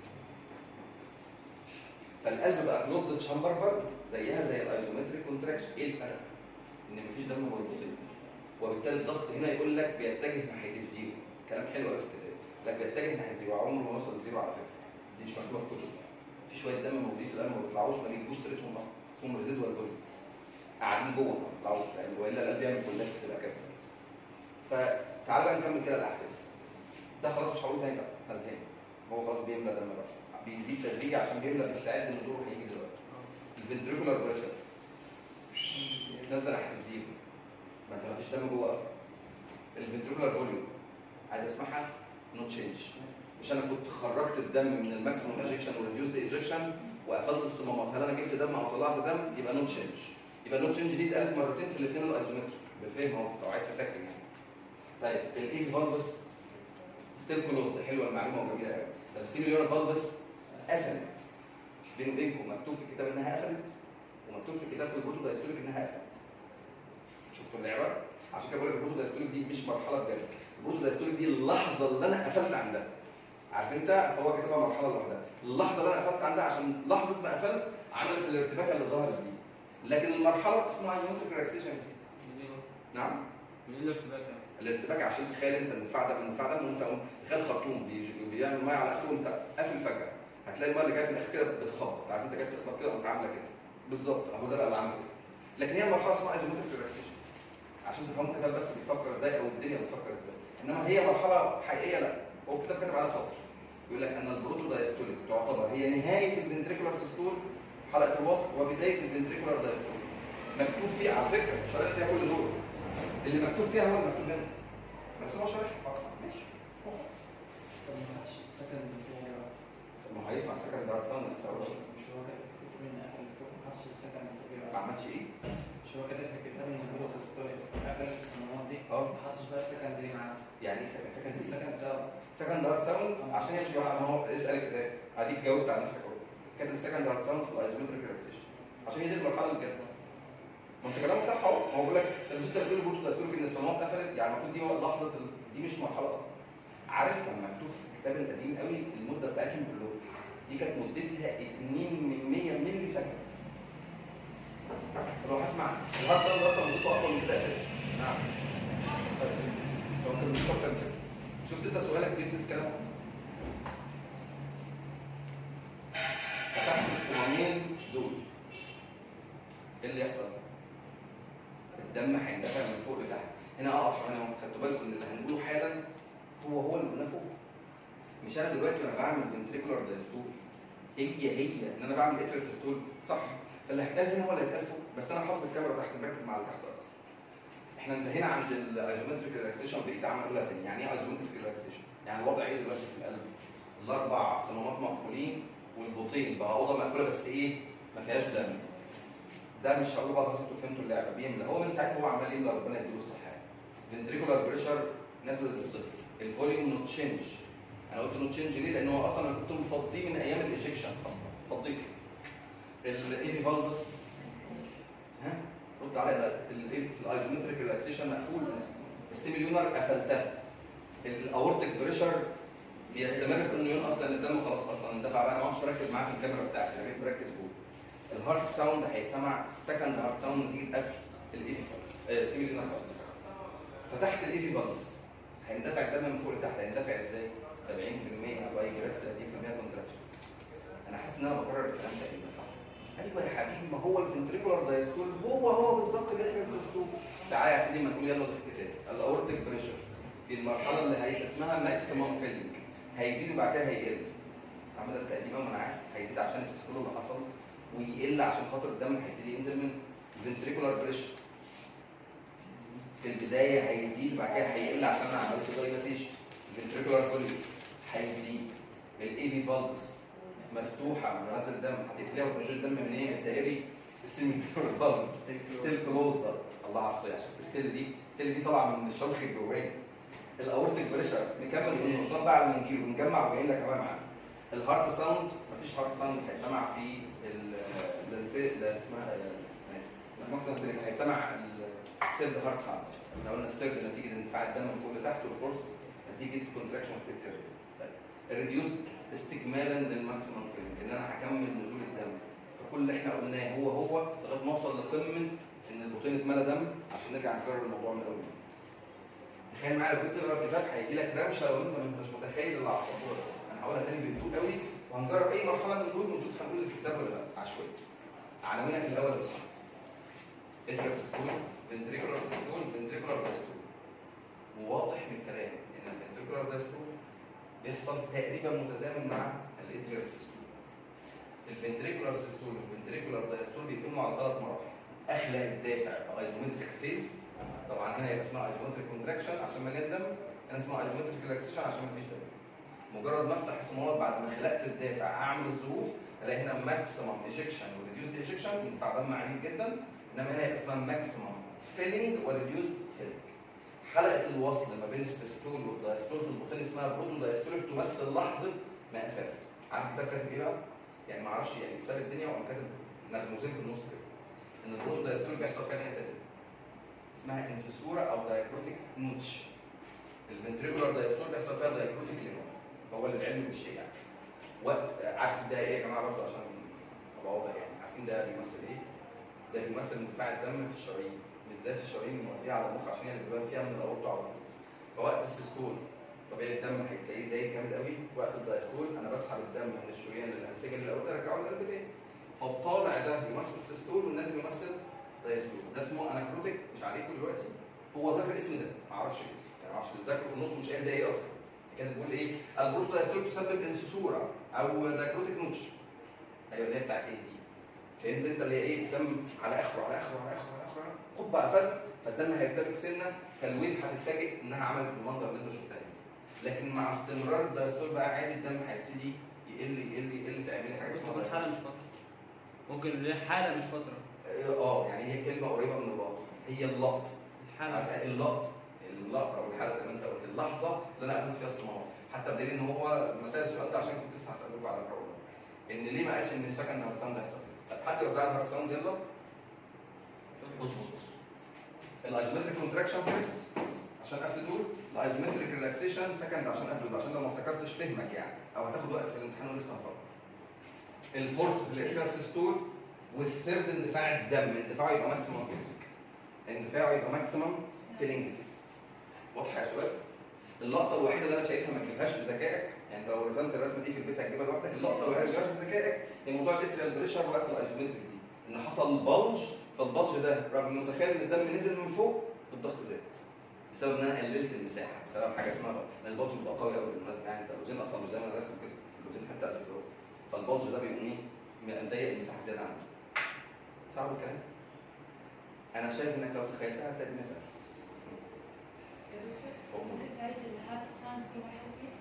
فالقلب بقى كلوزد تشامبر برضه زيها زي الايزومتريك كونتراكشن ايه الفرق؟ ان مفيش دم جوه البطيء وبالتالي الضغط هنا يقول لك بيتجه ناحيه الزيرو كلام حلو قوي في الكتاب لك بيتجه ناحيه الزيرو عمره ما يوصل للزيرو على فكره دي مش مكتوبه في كتب في شويه دم موجودين في القلب ما بيطلعوش ما بيجيبوش سيرتهم اصلا اسمهم ريزيدوال فوليوم قاعدين جوه ما بيطلعوش لان والا القلب يعمل كولابس تبقى كارثه فتعال بقى نكمل كده الاحداث ده خلاص مش هقول تاني بقى هزين هو خلاص بيملى دم بقى بيزيد تدريجي عشان بيملى بيستعد ان دوره هيجي دلوقتي الفنتريكولار بريشر نزل ناحيه الزيرو ما انت مفيش دم جوه اصلا الفنتريكولار فوليوم عايز اسمعها نو تشينج مش انا كنت خرجت الدم من الماكسيموم ايجكشن وريديوسد ايجكشن وقفلت الصمامات هل انا جبت دم او طلعت دم يبقى نو تشينج يبقى نو تشينج دي اتقالت مرتين في الاثنين الايزومتريك بالفهم اهو لو عايز تسكن يعني طيب الايه فالفس ستيل كلوزد حلوه المعلومه وجميله قوي طب السيميليون فالفس قفلت بيني وبينكم مكتوب في الكتاب انها قفلت ومكتوب في الكتاب في البروتو دايستوليك انها قفلت شفتوا اللعبه؟ عشان كده بقول لك البروتو دايستوليك دي مش مرحله بجد البروتو دايستوليك دي اللحظه اللي انا قفلت عندها عارف انت فهو كاتبها مرحله لوحدها اللحظه اللي انا قفلت عندها عشان لحظه ما قفلت عملت الارتباكه اللي ظهرت دي لكن المرحله اسمها ايزومتريك ريلاكسيشن نعم من ايه الارتباك يعني؟ الارتباك عشان تخيل انت الاندفاع ده الاندفاع ده وانت تخيل خرطوم بيجي- بيعمل ميه على اخره وانت قافل فجاه هتلاقي الميه اللي جايه في الاخر كده بتخبط عارف انت جاي تخبط كده وانت عامله كده بالظبط اهو ده بقى اللي عامل كده لكن هي المرحله اسمها ايزومتريك ريلاكسيشن عشان تفهموا الكتاب بس بيفكر ازاي او الدنيا بتفكر ازاي انما هي مرحله حقيقيه لا هو الكتاب كاتب على سطر يقول لك ان البروتو دايستوليك تعتبر هي نهايه الفنتريكولار سيستول حلقه الوسط وبدايه الفنتريكولار دايستول مكتوب فيه على فكره شرح فيها كل دول اللي مكتوب فيها هو المكتوب هنا بس هو شرح فقط ماشي طب ما حدش السكن فيها ما هو هيسمع سكن دارك ساوند لسه هقول لك. مش هو كاتب في الكتاب ان قفل الفوق ما حدش السكن فيها ما عملش ايه؟ مش هو كاتب في الكتاب ان البروت ستوري قفل الصمامات دي اه ما حدش بقى السكندري معاه يعني ايه سكن سكن السكن سوا سكن دارك ساوند عشان هي مش واحد ما هو اسال الكتاب اديك جاوبت على نفسك اهو كاتب سكن دارك ساوند في الايزومتريك ريلاكسيشن عشان هي دي المرحله اللي جت ما انت كلامك صح اهو ما هو بيقول لك انت مش انت بتقول البروتو دايستوليك ان الصمامات قفلت يعني المفروض دي لحظه ال- دي مش مرحله اصلا عارف كان مكتوب في الكتاب القديم قوي المده بتاعتهم كلهم دي كانت مدتها 2 من 100 مللي سكند لو هسمع الهارد ساوند اصلا مدته اطول من كده اساسا نعم طيب لو انت مش فاكر كده. شفت انت سؤالك بيثبت كلامك فتحت الصمامين دول ايه اللي يحصل؟ الدم هيندفع من فوق لتحت هنا اقف انا خدتوا بالكم ان اللي هنقوله حالا هو هو اللي قلناه فوق مش انا دلوقتي وانا بعمل فنتريكولار دايستول هي هي ان انا بعمل اترال سيستول صح فاللي هيتقال هنا هو اللي هيتقال فوق بس انا حاطط الكاميرا تحت مركز مع اللي تحت اكتر احنا انتهينا عند الايزومتريك ريلاكسيشن بقيت اعمل اقولها تاني يعني ايه ايزومتريك ريلاكسيشن؟ يعني الوضع ايه دلوقتي في القلب؟ الاربع صمامات مقفولين والبطين بقى اوضه مقفوله بس ايه؟ ما فيهاش دم ده مش هقول بقى خلاص انتوا فهمتوا اللعبه بيملى هو من ساعتها هو عمال يملى ربنا يديله الصحه فنتريكولار بريشر نزل للصفر الفوليوم نوت تشينج انا قلت نوت تشينج ليه؟ لان هو اصلا انا كنت مفضيه من ايام الايجكشن اصلا فضيه الايدي فالفس ها رد عليا بقى الايه في الايزومتريك ريلاكسيشن مقفول السيميليونر قفلتها الاورتيك بريشر بيستمر في انه ينقص لان الدم خلاص اصلا اندفع بقى انا ما عادش مركز معاه في الكاميرا بتاعتي انا بقيت مركز جوه الهارت ساوند هيتسمع السكند هارت ساوند نتيجه قفل الايفي فالس سيميليونر فالس فتحت الايفي فالس هيندفع الدم من فوق لتحت هيندفع ازاي؟ 70% باي جراف 30% كونتراكشن انا حاسس ان انا بكرر الكلام ده ايه صح ايوه يا حبيبي ما هو الفنتريكولار دايستول هو هو بالظبط الاتريال سيستول تعالى يا سيدي ما تقول يلا ده في الكتاب الاورتيك بريشر في المرحله اللي هيبقى اسمها ماكسيمم فيلنج هيزيد وبعد كده هيقل عمل التقديم انا معاك هيزيد عشان السيستول اللي حصل ويقل عشان خاطر الدم هيبتدي ينزل من الفنتريكولار بريشر في البدايه هيزيد بعد كده هيقل عشان انا عملت دايلاتيشن الفنتريكولار فوليوم هيزيد الايفي فالفس مفتوحه منازل دم هتقفليها وتنزل دم من ايه؟ الدائري السيمي فالفس ستيل كلوز ده الله على الصيح شفت ستيل دي ستيل دي طالعه من الشرخ الجواني الاورتيك بريشر نكمل في النقصان بقى على المنجيل ونجمع وجايين لك كمان معانا الهارت ساوند مفيش هارت ساوند هيتسمع في ال ال- ال- اسمها آه، انا اسف المقصد اللي هيتسمع السيرد هارت ساوند احنا قلنا السيرد نتيجه اندفاع الدم من فوق لتحت والفورس نتيجه كونتراكشن في التيريو الريديوس استكمالا للماكسيمم فيلم ان انا هكمل نزول الدم فكل اللي احنا قلناه هو هو لغايه ما اوصل لقمه ان البطين اتملى دم عشان نرجع نكرر الموضوع من اول تخيل معايا لو كنت تقرا الكتاب هيجي لك روشه لو انت ما انتش متخيل اللي على السبوره ده انا هقولها تاني بهدوء قوي وهنجرب اي مرحله من دول ونشوف هنقول اللي في الكتاب ولا لا عشوائي عناوينك الاول بس اتريال سيستول فنتريكولار سيستول فنتريكولار دايستول وواضح من الكلام ان الفنتريكولار دايستول بيحصل تقريبا متزامن مع الاتريال سيستول الفنتريكولار سيستول والفنتريكولار دايستول بيتموا على ثلاث مراحل اخلق الدافع بايزومتريك فيز طبعا هنا يبقى اسمها ايزومتريك كونتراكشن عشان مليان دم هنا اسمها ايزومتريك ريلاكسيشن عشان مفيش دم مجرد ما افتح الصمامات بعد ما خلقت الدافع اعمل الظروف الاقي هنا ماكسيمم ايجكشن وريديوسد ايجكشن ينفع دم عنيف جدا انما هنا يبقى اسمها ماكسيمم فيلينج وريديوسد فيلينج حلقه الوصل ما بين السيستول والدايستول في البطين اسمها بروتو دايستوليك تمثل لحظه ما قفلت عارف ده كاتب ايه بقى؟ يعني ما اعرفش يعني ساب الدنيا وقام كاتب نغموزين في النص كده ان البروتو دايستول بيحصل فيها الحته دي اسمها انسيسورا او دايكروتيك نوتش الفنتريكولار دايستول بيحصل فيها دايكروتيك لينور هو العلم بالشيء يعني وقت عارف ده ايه يا جماعه برضه عشان ابقى واضح يعني عارفين ده بيمثل ايه؟ ده بيمثل اندفاع الدم في الشرايين بالذات الشرايين المؤديه على المخ عشان هي اللي بيبان فيها من الاورطه على طول فوقت السيستول طبيعي الدم هتلاقيه زايد جامد قوي وقت الدايستول انا بسحب الدم من الشريان للانسجه اللي الاورطه ارجعه للقلب تاني فالطالع ده بيمثل سيستول والنازل بيمثل دايستول ده اسمه اناكروتيك مش عليكم دلوقتي هو ذاكر الاسم ده ما اعرفش يعني ما اعرفش اللي ذاكره في النص مش قايل ده ايه اصلا كانت بتقول ايه البروتو دايستول تسبب انسسوره او دايكروتيك نوتش ايوه اللي هي بتاعت ايه دي فهمت انت اللي هي ايه الدم على اخره على اخره على اخره على اخره خد بقى فل فالدم هيرتبك سنه فالويف هتتفاجئ انها عملت المنظر اللي انت شفتها هنا. لكن مع استمرار الدايستول بقى عادي الدم هيبتدي يقل يقل يقل تعملي حاجه ممكن اسمها تكون حالة مش فترة ممكن اللي هي حالة مش فترة اه يعني هي كلمه قريبه من الواقع هي اللقط الحالة عارفه اللقط اللقطه او الحاله زي ما انت قلت اللحظه اللي انا قفلت فيها الصمام حتى بدليل ان هو مسائل السؤال ده عشان كنت لسه هسالكم على الحوار ان ليه ما قالش ان السكند هارت ساوند هيحصل كده؟ طب حد يوزع الهارت ساوند يلا بص بص بص الايزومتريك كونتراكشن فيرست عشان قفل دول الايزومتريك ريلاكسيشن سكند عشان قفل دول عشان لو ما افتكرتش فهمك يعني او هتاخد وقت في الامتحان ولسه هنفكر الفورس في الاتريال سيستول والثيرد اندفاع الدم اندفاعه يبقى ماكسيمم فيلينج اندفاعه يبقى ماكسيمم فيلينج فيس واضحه يا شباب اللقطه الوحيده اللي انا شايفها ما تجيبهاش بذكائك يعني انت لو رسمت الرسمه دي في البيت هتجيبها لوحدك اللقطه الوحيده اللي ما تجيبهاش بذكائك هي موضوع الاتريال بريشر وقت الايزومتريك دي ان حصل بلج فالبلج ده رغم انه متخيل ان الدم نزل من فوق الضغط زاد بسبب ان انا قللت المساحه بسبب حاجه اسمها بقى لان البلج بيبقى قوي قوي بالمناسبه يعني انت الاوزين اصلا مش زي ما انا راسم كده الاوزين حتى قد كده فالبلج ده بيقوم ايه مضيق المساحه زياده عن اللزوم صعب الكلام انا شايف انك لو تخيلتها هتلاقي الدنيا سهله ممكن تعيد الهارت ساوند كل واحد فيه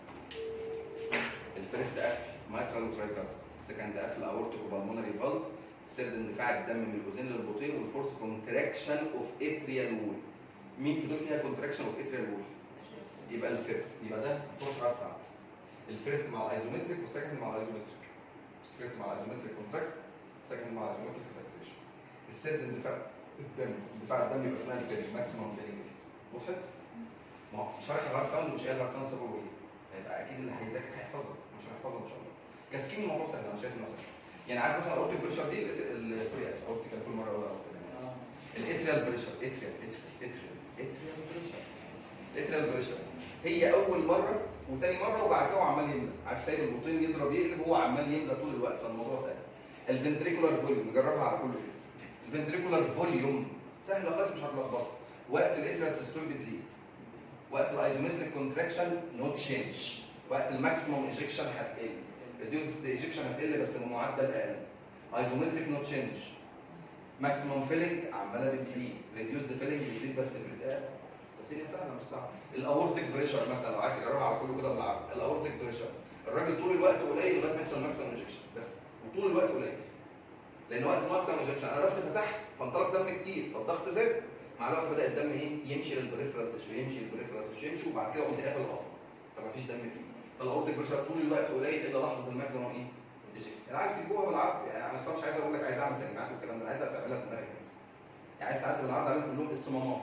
الفيرست قفل مايترال وترايكاس السكند قفل اورتيك وبالمونري فالف الثيرد اندفاع الدم من الاذين للبطين والفورس كونتراكشن اوف اتريال وول مين في دول فيها كونتراكشن اوف اتريال وول يبقى الفيرست يبقى ده فورس هارت ساوند الفيرست مع الايزومتريك والسكند مع الايزومتريك الفيرست مع الايزومتريك كونتراكت السكند مع الايزومتريك ريلاكسيشن الثيرد اندفاع الدم اندفاع الدم يبقى اسمها الفيرست ماكسيمم فيلينج فيس وضحت؟ ما هو شرح الهارت ساوند مش قال الهارت ساوند سببه ايه؟ هيبقى اكيد اللي هيذاكر هيحفظها مش هيحفظها ان شاء الله كاسكين الموضوع سهل انا شايف انه سهل يعني عارف مثلا اورتيك بريشر دي سوري اسف اورتيك كل مره اقولها اه الاتريال بريشر اتريال اتريال اتريال اتريال بريشر الاتريال بريشر هي اول مره وتاني مره وبعد كده هو عمال يملى عارف سايب البطين يضرب يقلب هو عمال يملى طول الوقت فالموضوع سهل الفنتريكولار فوليوم نجربها على كله كده الفنتريكولار فوليوم سهله خالص مش هتلخبطك وقت الاتريال سيستول بتزيد وقت الايزومتريك كونتراكشن نو تشينج وقت الماكسيموم ايجكشن هتقل ريديوس ايجكشن هتقل بس بمعدل اقل ايزومتريك نو تشينج ماكسيموم فيلينج عماله بتزيد ريديوس فيلينج بتزيد بس بالاتقال الدنيا سهله مش صعبه الاورتيك بريشر مثلا لو عايز تجربها على كله كده بالعربي الاورتيك بريشر الراجل طول الوقت قليل لغايه ما يحصل ماكسيموم ايجكشن بس وطول الوقت قليل لان وقت الماكسيموم ايجكشن انا بس فتحت فانطلق دم كتير فالضغط زاد مع الوقت بدا الدم ايه يمشي للبريفرال تشو يمشي للبريفرال تشو يمشي وبعد كده قمت قافل اصلا فما فيش دم فيه فالاورتيك بريشر طول الوقت قليل الا لحظه الماكسيموم ايه ejection. انا عايز تجيبوها بالعرض يعني انا أصلاً مش عايز اقول لك عايز اعمل تجميعات والكلام ده انا عايز تعملها بدماغك انت يعني عايز تعدي بالعرض عليهم كلهم الصمامات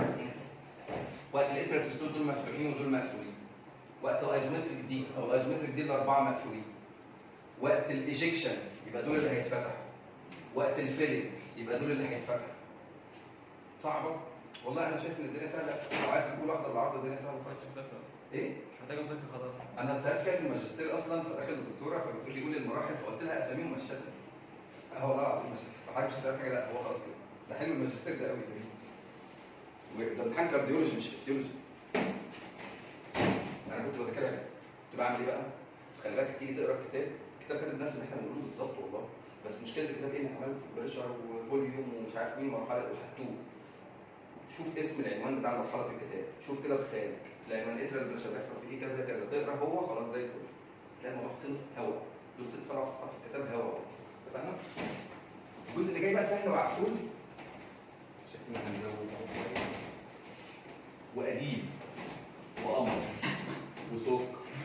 وقت الاترس دول دول مفتوحين ودول مقفولين وقت الايزومتريك دي او الايزومتريك دي الاربعه مقفولين وقت الايجكشن يبقى دول اللي هيتفتحوا وقت الفيلنج يبقى دول اللي هيتفتحوا صعبه والله انا شايف ان الدنيا سهله لو عايز تقول واحده بالعرض الدنيا سهله مش خالص محتاج خلاص ايه مش محتاج مذاكرة خلاص انا ابتدأت فيها في الماجستير اصلا فداخل الدكتوره فبتقول لي قول المراحل فقلت لها اساميهم مشتته اه والله العظيم مش فحاجه مش هتعرف حاجه لا هو خلاص كده ده حلو الماجستير ده قوي جميل ده امتحان كارديولوجي مش فيسيولوجي انا كنت بذاكرها كده كنت بعمل ايه بقى؟ بس خلي بالك تيجي تقرا الكتاب الكتاب كاتب نفس اللي احنا بنقوله بالظبط والله بس مشكله الكتاب ايه انك عملت بريشر وفوليوم ومش عارف مين مرحله وحطوه شوف اسم العنوان بتاع المرحله في الكتاب شوف كده بخيالك العنوان اترال بريشر بيحصل فيه ايه كذا كذا تقرا هو خلاص زي الفل تلاقي الموضوع خلص هوا دول ست سبع صفحات في الكتاب هوا اتفقنا؟ الجزء اللي جاي بقى سهل وعسول شايفين هنزود وقديم وقمر وسوق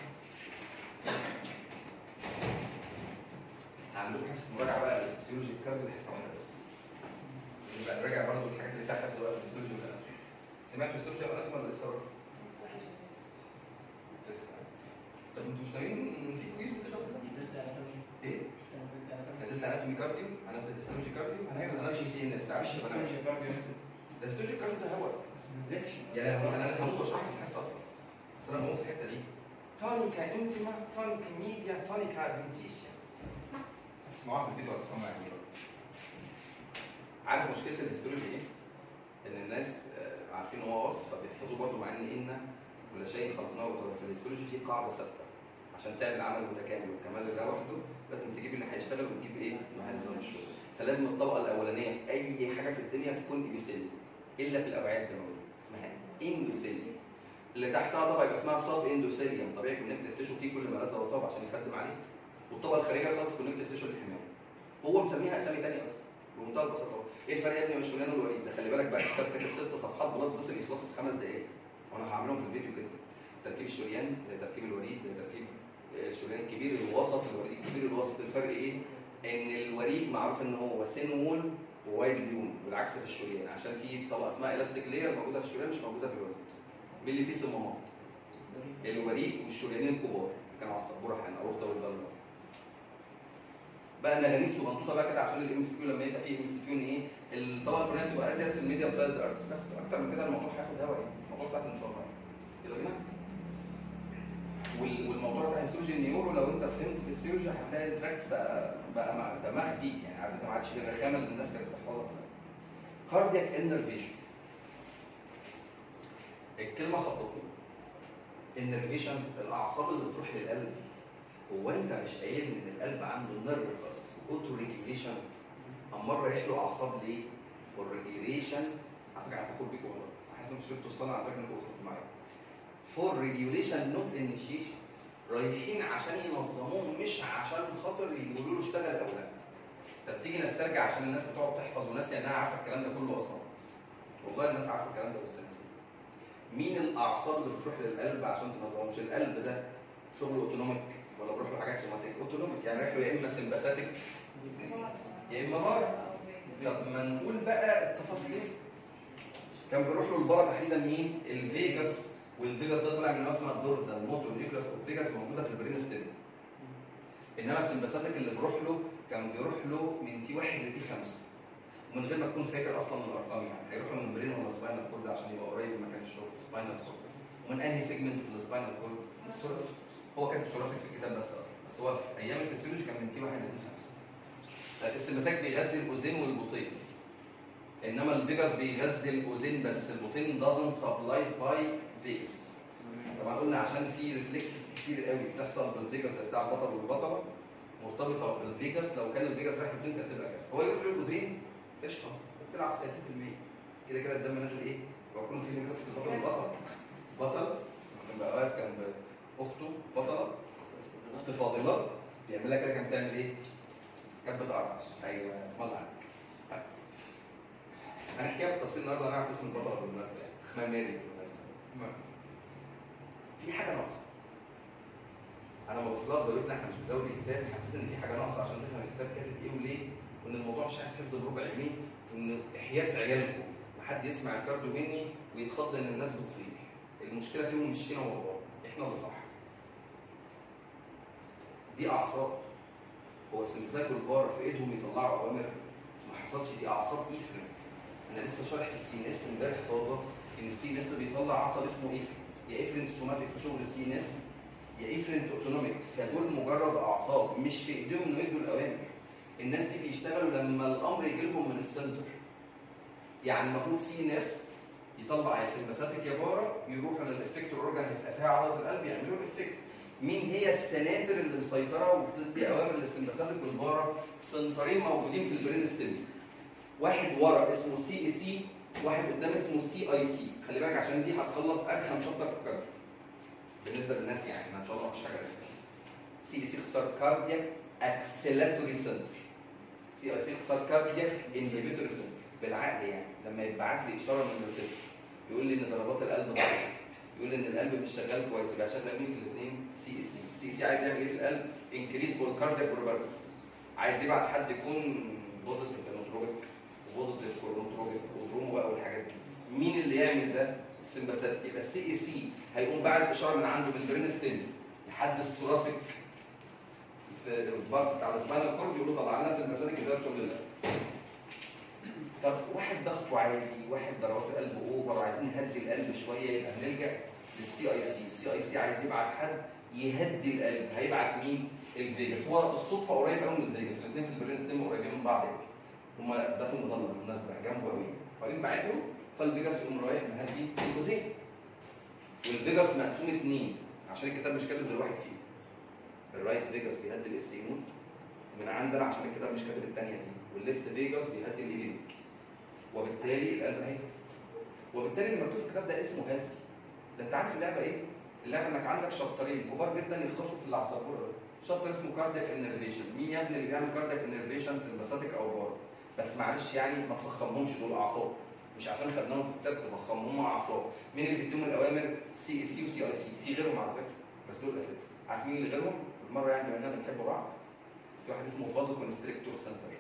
عندكم حصه مراجعه بقى للفسيولوجي الكلام ده حصه واحده بس يبقى نراجع برضه الحاجات اللي فيها حفظ بقى في الفسيولوجي والاناتومي سمعتوا الفسيولوجي والاناتومي ولا لسه برضه؟ لسه طب انتوا مش ناويين في كويز وكده؟ نزلت اناتومي ايه؟ نزلت اناتومي نزلت اناتومي كارديو هنزل هيستولوجي كارديو هنزل اناتومي سي ان اس تعرفش مش انا مش كارديو نزل ده هيستولوجي كارديو ده هوا بس ما نزلش يا لهوي انا انا هموت واشرح في الحصه اصلا بس انا بموت في الحته دي تونيكا انتما تونيكا ميديا تونيكا ادفنتيشيا هتسمعوها في الفيديو هتفهموا يعني ايه عارف مشكله الهيستولوجي ايه؟ ان الناس آه، عارفين هو وصف فبيحفظوه برضه مع ان ان كل شيء خلقناه بقدر في الهيستولوجي في قاعده ثابته عشان تعمل عمل متكامل والكمال لله وحده لازم تجيب اللي هيشتغل وتجيب ايه؟ ما هينظم الشغل فلازم الطبقه الاولانيه في اي حاجه في الدنيا تكون ايبيسيل الا في الاوعيه الدمويه اسمها اندوسيليوم اللي تحتها طبقه يبقى اسمها سب اندوسيليوم طبيعي كونكتيف تيشو فيه كل ما نزل وطاب عشان يخدم عليه والطبقه الخارجيه خالص كونكتيف تيشو للحمايه هو مسميها اسامي ثانيه بس بمنتهى البساطه ايه الفرق يا ابني بين الشولان والوريد ده خلي بالك بقى الكتاب كاتب ست صفحات بلاد فصل يخلصوا في خمس دقائق وانا هعملهم في الفيديو كده تركيب الشريان زي تركيب الوريد زي تركيب الشريان الكبير الوسط الوريد الكبير الوسط الفرق ايه؟ ان الوريد معروف ان هو سين وول ووايد ليون والعكس في الشريان عشان في طبقه اسمها الاستيك لاير موجوده في الشريان مش موجوده في الوريد مين اللي فيه صمامات؟ الوريد والشريانين الكبار كانوا على السبوره حين اورطه والبلغم بقى نغانيس ومنطوطه بقى كده عشان الام سي كيو لما يبقى فيه ام سي كيو ان ايه الطبقه الفلانيه تبقى ازيد في الميديم سايز ارت بس اكتر من كده الموضوع هياخد هوا يعني الموضوع سهل ان شاء الله يلا بينا وال- والموضوع بتاع السيولوجي النيورو لو انت فهمت في السيولوجي هتلاقي التراكس بقى بقى مع دماغ فيك يعني عارف انت ما عادش الرخامه اللي الناس كانت بتحفظها كاردياك انرفيشن الكلمه خطتني النرفيشن الاعصاب اللي بتروح للقلب هو انت مش قايل ان القلب عنده نيرفس اوتو ريجوليشن امال رايح له اعصاب ليه؟ فور ريجوليشن على فكره انا فخور بيكم والله حاسس ان شربتوا الصلاه على فكره انكم بتردوا معايا فور ريجوليشن نوت انيشيشن رايحين عشان ينظموه مش عشان خاطر يقولوا له اشتغل او لا طب تيجي نسترجع عشان الناس بتقعد تحفظ وناسيه انها عارفه الكلام ده كله اصلا والله الناس عارفه الكلام ده بس ناسيه مين الاعصاب اللي بتروح للقلب عشان تنظمه مش القلب ده شغل اوتونوميك ولا بروح له حاجات سوماتيك اوتونوميك يعني رايح له يا اما سمباثيك يا اما بارا طب ما نقول بقى التفاصيل كان بيروح له البارا تحديدا مين؟ الفيجاس والفيجاس ده طلع من نوع اسمها الدوردا الموتور نيوكلاس اوف فيجاس موجوده في البرين ستيم انما السمباثيك اللي بيروح له كان بيروح له من تي 1 لتي 5 من غير ما تكون فاكر اصلا الارقام يعني هيروح من البرين ولا سباينال كورد عشان يبقى قريب من مكان الشغل سباينال كورد ومن انهي سيجمنت في السباينال كورد الثوراسيك هو كاتب ثوراسيك في الكتاب بس اصلا بس هو في ايام الفسيولوجي كان من تي 1 لتي 5 السمباثيك بيغذي الاذين والبطين انما الفيجاس بيغذي الاذين بس البطين doesn't supplied by فيجاس طبعا قلنا عشان في ريفلكسز كتير قوي بتحصل بالفيجاس بتاع البطل والبطله مرتبطه بالفيجاس لو كان الفيجاس رايح للبطين كانت تبقى كارثه هو يروح للاذين قشطه انت بتلعب في 30% كده كده الدم نازل ايه؟ هو يكون سيبني بس في البطل بطل كان بقى واقف كان اخته بطله اخت فاضله بيعملها كده كانت بتعمل ايه؟ كانت بتقرعش ايوه اسم الله عليك طيب. هنحكيها بالتفصيل النهارده هنعرف اسم البطله بالمناسبه يعني اسمها ماري بالمناسبه المهم. في حاجه ناقصه انا لما بصيت لها في زاويتنا احنا مش بنزود الكتاب حسيت ان في حاجه ناقصه عشان تفهم الكتاب كاتب ايه وليه وان الموضوع مش عايز حفظ بربع جنيه وان احياء عيالكم حد يسمع الكارديو مني ويتخض ان الناس بتصيح المشكله فيهم مش فينا والله احنا اللي صح دي اعصاب هو السمساك والبار في ايدهم يطلعوا اوامر ما حصلش دي اعصاب ايفرنت انا لسه شارح في السي ان اس امبارح طازه ان السي ان اس بيطلع عصب اسمه ايفرنت يا ايفرنت سوماتيك في شغل السي ان اس يا ايفرنت اوتونوميك فدول مجرد اعصاب مش في ايديهم انه يدوا الاوامر الناس دي بيشتغلوا لما الامر يجي لهم من السنتر يعني المفروض سي ان اس يطلع يا سمباثيك يا بارا يروحوا للافكتور اورجان هيبقى فيها عضله القلب يعملوا الافكت مين هي السناتر اللي مسيطره وبتدي اوامر للسمباثيك والبارا سنترين موجودين في البرين ستيم واحد ورا اسمه سي اي سي واحد قدام اسمه سي اي سي خلي بالك عشان دي هتخلص ارخم شابتر في الكارديو بالنسبه للناس يعني احنا ان شاء الله مفيش حاجه رخمة. سي اي سي اختصار كاردياك اكسلاتوري سنتر سي اي سي اختصار كاردياك انهبيتوري سنتر بالعقل يعني لما يبعت لي اشاره من الريسبتور يقول لي ان ضربات القلب ضعيفه يقول ان القلب مش شغال كويس يبقى شغال مين في الاثنين سي اي سي سي سي عايز يعمل ايه في القلب انكريز بول كاردياك بروبرتس عايز يبعت حد يكون بوزيتيف انوتروبيك وبوزيتيف كورونوتروبيك ودرومو بقى والحاجات دي مين اللي يعمل ده السمباثيك يبقى السي اي سي هيقوم باعت اشاره من عنده بالبرين ستيم لحد الثوراسيك في البارت بتاع السباينال كورد يقول له طلع لنا سمباثيك ازاي شغل القلب طب واحد ضغطه عالي واحد ضربات القلب اوفر وعايزين نهدي القلب شويه يبقى هنلجا للسي اي سي السي اي سي عايز يبعت حد يهدي القلب هيبعت مين الفيجاس هو الصدفه قريب قوي من الفيجاس الاثنين في البرين ستيم قريبين من بعض يعني هما ده في المضلع الازرق جنبه قوي فيقوم باعته فالفيجاس يقوم رايح مهدي الجزئين والفيجاس مقسوم اثنين عشان الكتاب مش كاتب غير واحد فيهم الرايت فيجاس بيهدي الاستيمون من عندنا عشان الكتاب مش كاتب الثانيه دي والليفت فيجاس بيهدي الايفينيك وبالتالي القلب اهي وبالتالي اللي مكتوب في الكتاب ده اسمه هازي ده انت عارف اللعبه ايه؟ اللعبه انك عندك شابترين كبار جدا يخلصوا في العصافوره شابتر اسمه كاردياك انرفيشن مين يا ابني اللي بيعمل كاردياك انرفيشن سمباثيك او بار بس معلش يعني ما تفخمهمش دول اعصاب مش عشان خدناهم في الكتاب تفخمهم اعصاب مين اللي بيديهم الاوامر سي اي سي وسي اي سي في غيرهم على فكره بس دول الاساس عارف مين اللي غيرهم بالمره يعني بما اننا بنحب بعض في واحد اسمه فازو كونستريكتور سنتر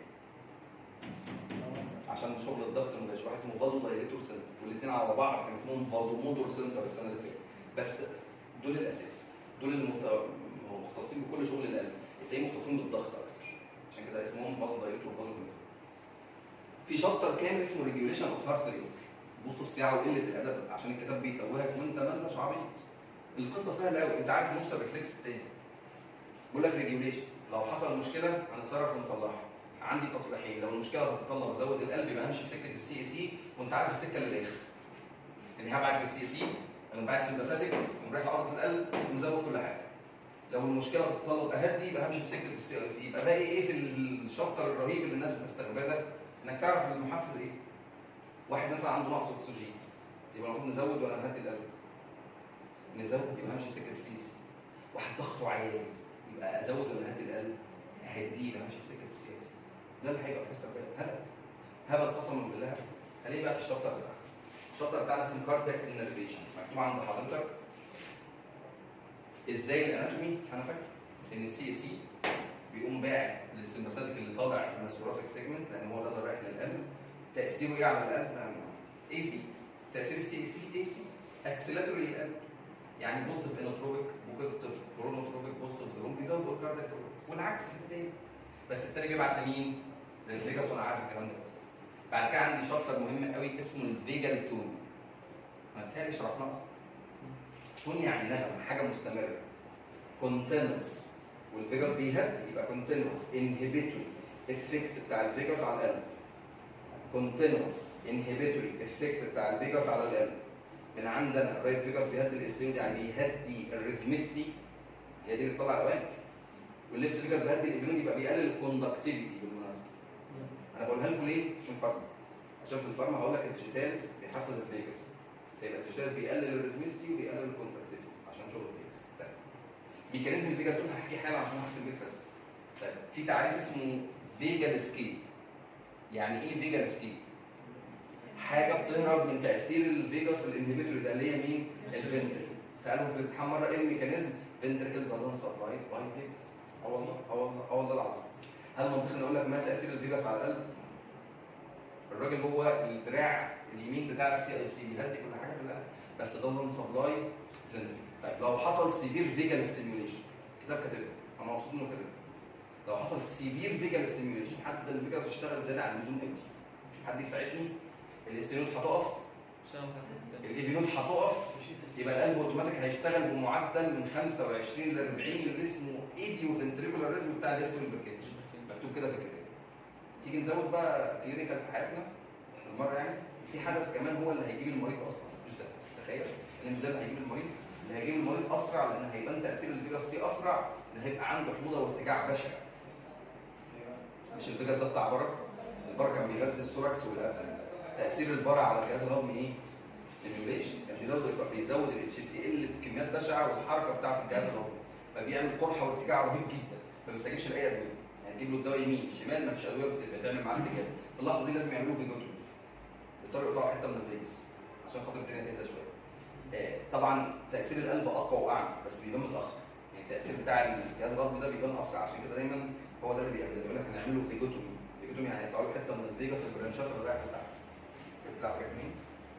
عشان شغل الضغط المباشر واحد اسمه فازو دايريتور سنتر والاثنين على بعض كان اسمهم فازو موتور سنتر السنه اللي فاتت بس دول الاساس دول المت- مختصين بكل شغل القلب التانيين مختصين بالضغط اكتر عشان كده اسمهم فازو دايريتور وفازو كونستريكتور في شابتر كامل اسمه ريجوليشن اوف هارت ريت بصوا الساعه وقله الادب عشان الكتاب بيتوهك وانت ما انتش عبيط القصه سهله قوي انت عارف نص الريفلكس التاني بيقول لك ريجوليشن لو حصل مشكله هنتصرف ونصلحها عندي تصليحين لو المشكله هتتطلب ازود القلب يبقى همشي في سكه السي اي سي وانت عارف السكه للاخر يعني هبعت بالسي اي سي اقوم باعت سمباثيك اقوم رايح لعضله القلب ومزود كل حاجه لو المشكله هتتطلب اهدي يبقى همشي في سكه السي اي سي يبقى باقي ايه في الشابتر الرهيب اللي الناس بتستخدمه ده انك تعرف المحفز ايه واحد مثلا عنده نقص اكسجين يبقى المفروض نزود ولا نهدي القلب نزود يبقى همشي في سكه السي سي واحد ضغطه عالي يبقى ازود ولا اهدي القلب اهديه يبقى همشي في سكه السي سي ده اللي هيبقى الحصه الجايه هبل هبل قسما بالله هبل هلاقي بقى في الشابتر بتاعنا الشابتر بتاعنا اسمه كاردياك انرفيشن مكتوب عند حضرتك ازاي الاناتومي انا فاكر ان السي سي بيقوم باعت للسمباثيك اللي طالع من الثوراسيك سيجمنت لان هو ده اللي رايح للقلب تاثيره ايه على القلب؟ اي سي تاثير السي سي اي سي اكسلاتوري للقلب يعني بوزيتيف انوتروبيك بوزيتيف كرونوتروبيك بوزيتيف زيرون بيزود الكاردياك والعكس في التاني بس التاني بيبعت لمين؟ للفيجاس وانا عارف الكلام ده كويس بعد كده عندي شابتر مهم قوي اسمه الفيجال تون ما تهيألي شرحناه اصلا تون يعني نغمه حاجه مستمره كونتينوس والفيجاس بيهد يبقى كونتينوس انهبيتوري افكت بتاع الفيجاس على القلب كونتينوس انهبيتوري افكت بتاع الفيجاس على القلب من عندنا الرايت فيجاس بيهدي الاستيود يعني بيهدي الريثمستي هي دي اللي بتطلع الاوامر والليفت فيجاس بيهدي الانفيون يبقى بيقلل الكوندكتيفيتي بالمناسبه انا بقولها لكم ليه؟ عشان فارما عشان في الفارما هقول لك الديجيتالز بيحفز الفيجاس فيبقى الديجيتالز بيقلل الريثمستي وبيقلل الكوندكتيفيتي عشان شغل الفيجاس طيب ميكانيزم الفيجا تون هحكي حالا عشان هختم بيه القصه طيب في تعريف اسمه فيجال سكيب يعني ايه فيجال سكيب؟ حاجه بتهرب من تاثير الفيجاس الانهبيتوري ده اللي هي مين؟ الفنتركل سالهم في الامتحان مره ايه الميكانيزم؟ فنتركل دازنت سبلاي باي فيجاس اه والله اه والله اه والله العظيم هل منطقي نقول لك ما تاثير الفيجاس على القلب؟ الراجل هو الدراع اليمين بتاع السي اي سي بيهدي كل حاجه في القلب بس دازنت سبلاي فنتركل طيب لو حصل سيفير فيجال ستيميوليشن كتاب كاتبه انا مبسوط انه كاتبه لو حصل سيفير فيجال ستيميوليشن حد الفيجال تشتغل زياده عن اللزوم قوي حد يساعدني الاستينود هتقف عشان ما كان كده. الايفينود هتقف يبقى القلب اوتوماتيك هيشتغل بمعدل من 25 ل 40 اللي اسمه ايديو فنتريكولار ريزم بتاع الاس والبركيتش مكتوب كده في الكتاب تيجي نزود بقى كلينيكال في حياتنا المره يعني في حدث كمان هو اللي هيجيب المريض اصلا مش ده تخيل ان مش ده اللي هيجيب المريض اللي هيجيب المريض اسرع لان هيبان تاثير الفيجاس فيه اسرع ان هيبقى عنده حموضه وارتجاع بشع مش الفيجاس ده بتاع برك البرك كان بيغذي السوركس والابل تاثير البرع على الجهاز الهضمي ايه؟ ستيميوليشن يعني بيزود بيزود الاتش سي ال بكميات بشعه والحركه بتاعه الجهاز الهضمي فبيعمل قرحه وارتجاع رهيب جدا ما بيستجيبش لاي ادويه يعني تجيب له الدواء يمين شمال ما فيش ادويه بت- بتعمل معاه ارتجاع في اللحظه دي لازم يعملوا فيجوتومي يضطروا يقطعوا حته من الفيجاس عشان خاطر الدنيا تهدى شويه آه، طبعا تاثير القلب اقوى واعنف بس بيبان متاخر يعني التاثير بتاع الجهاز الهضمي ده بيبان اسرع عشان كده دايما هو ده اللي بيعمل يقول لك هنعمله فيجوتومي فيجوتومي يعني هيقطعوا له حته من الفيجاس البرانشات اللي رايحه لتحت بتطلع حاجات منين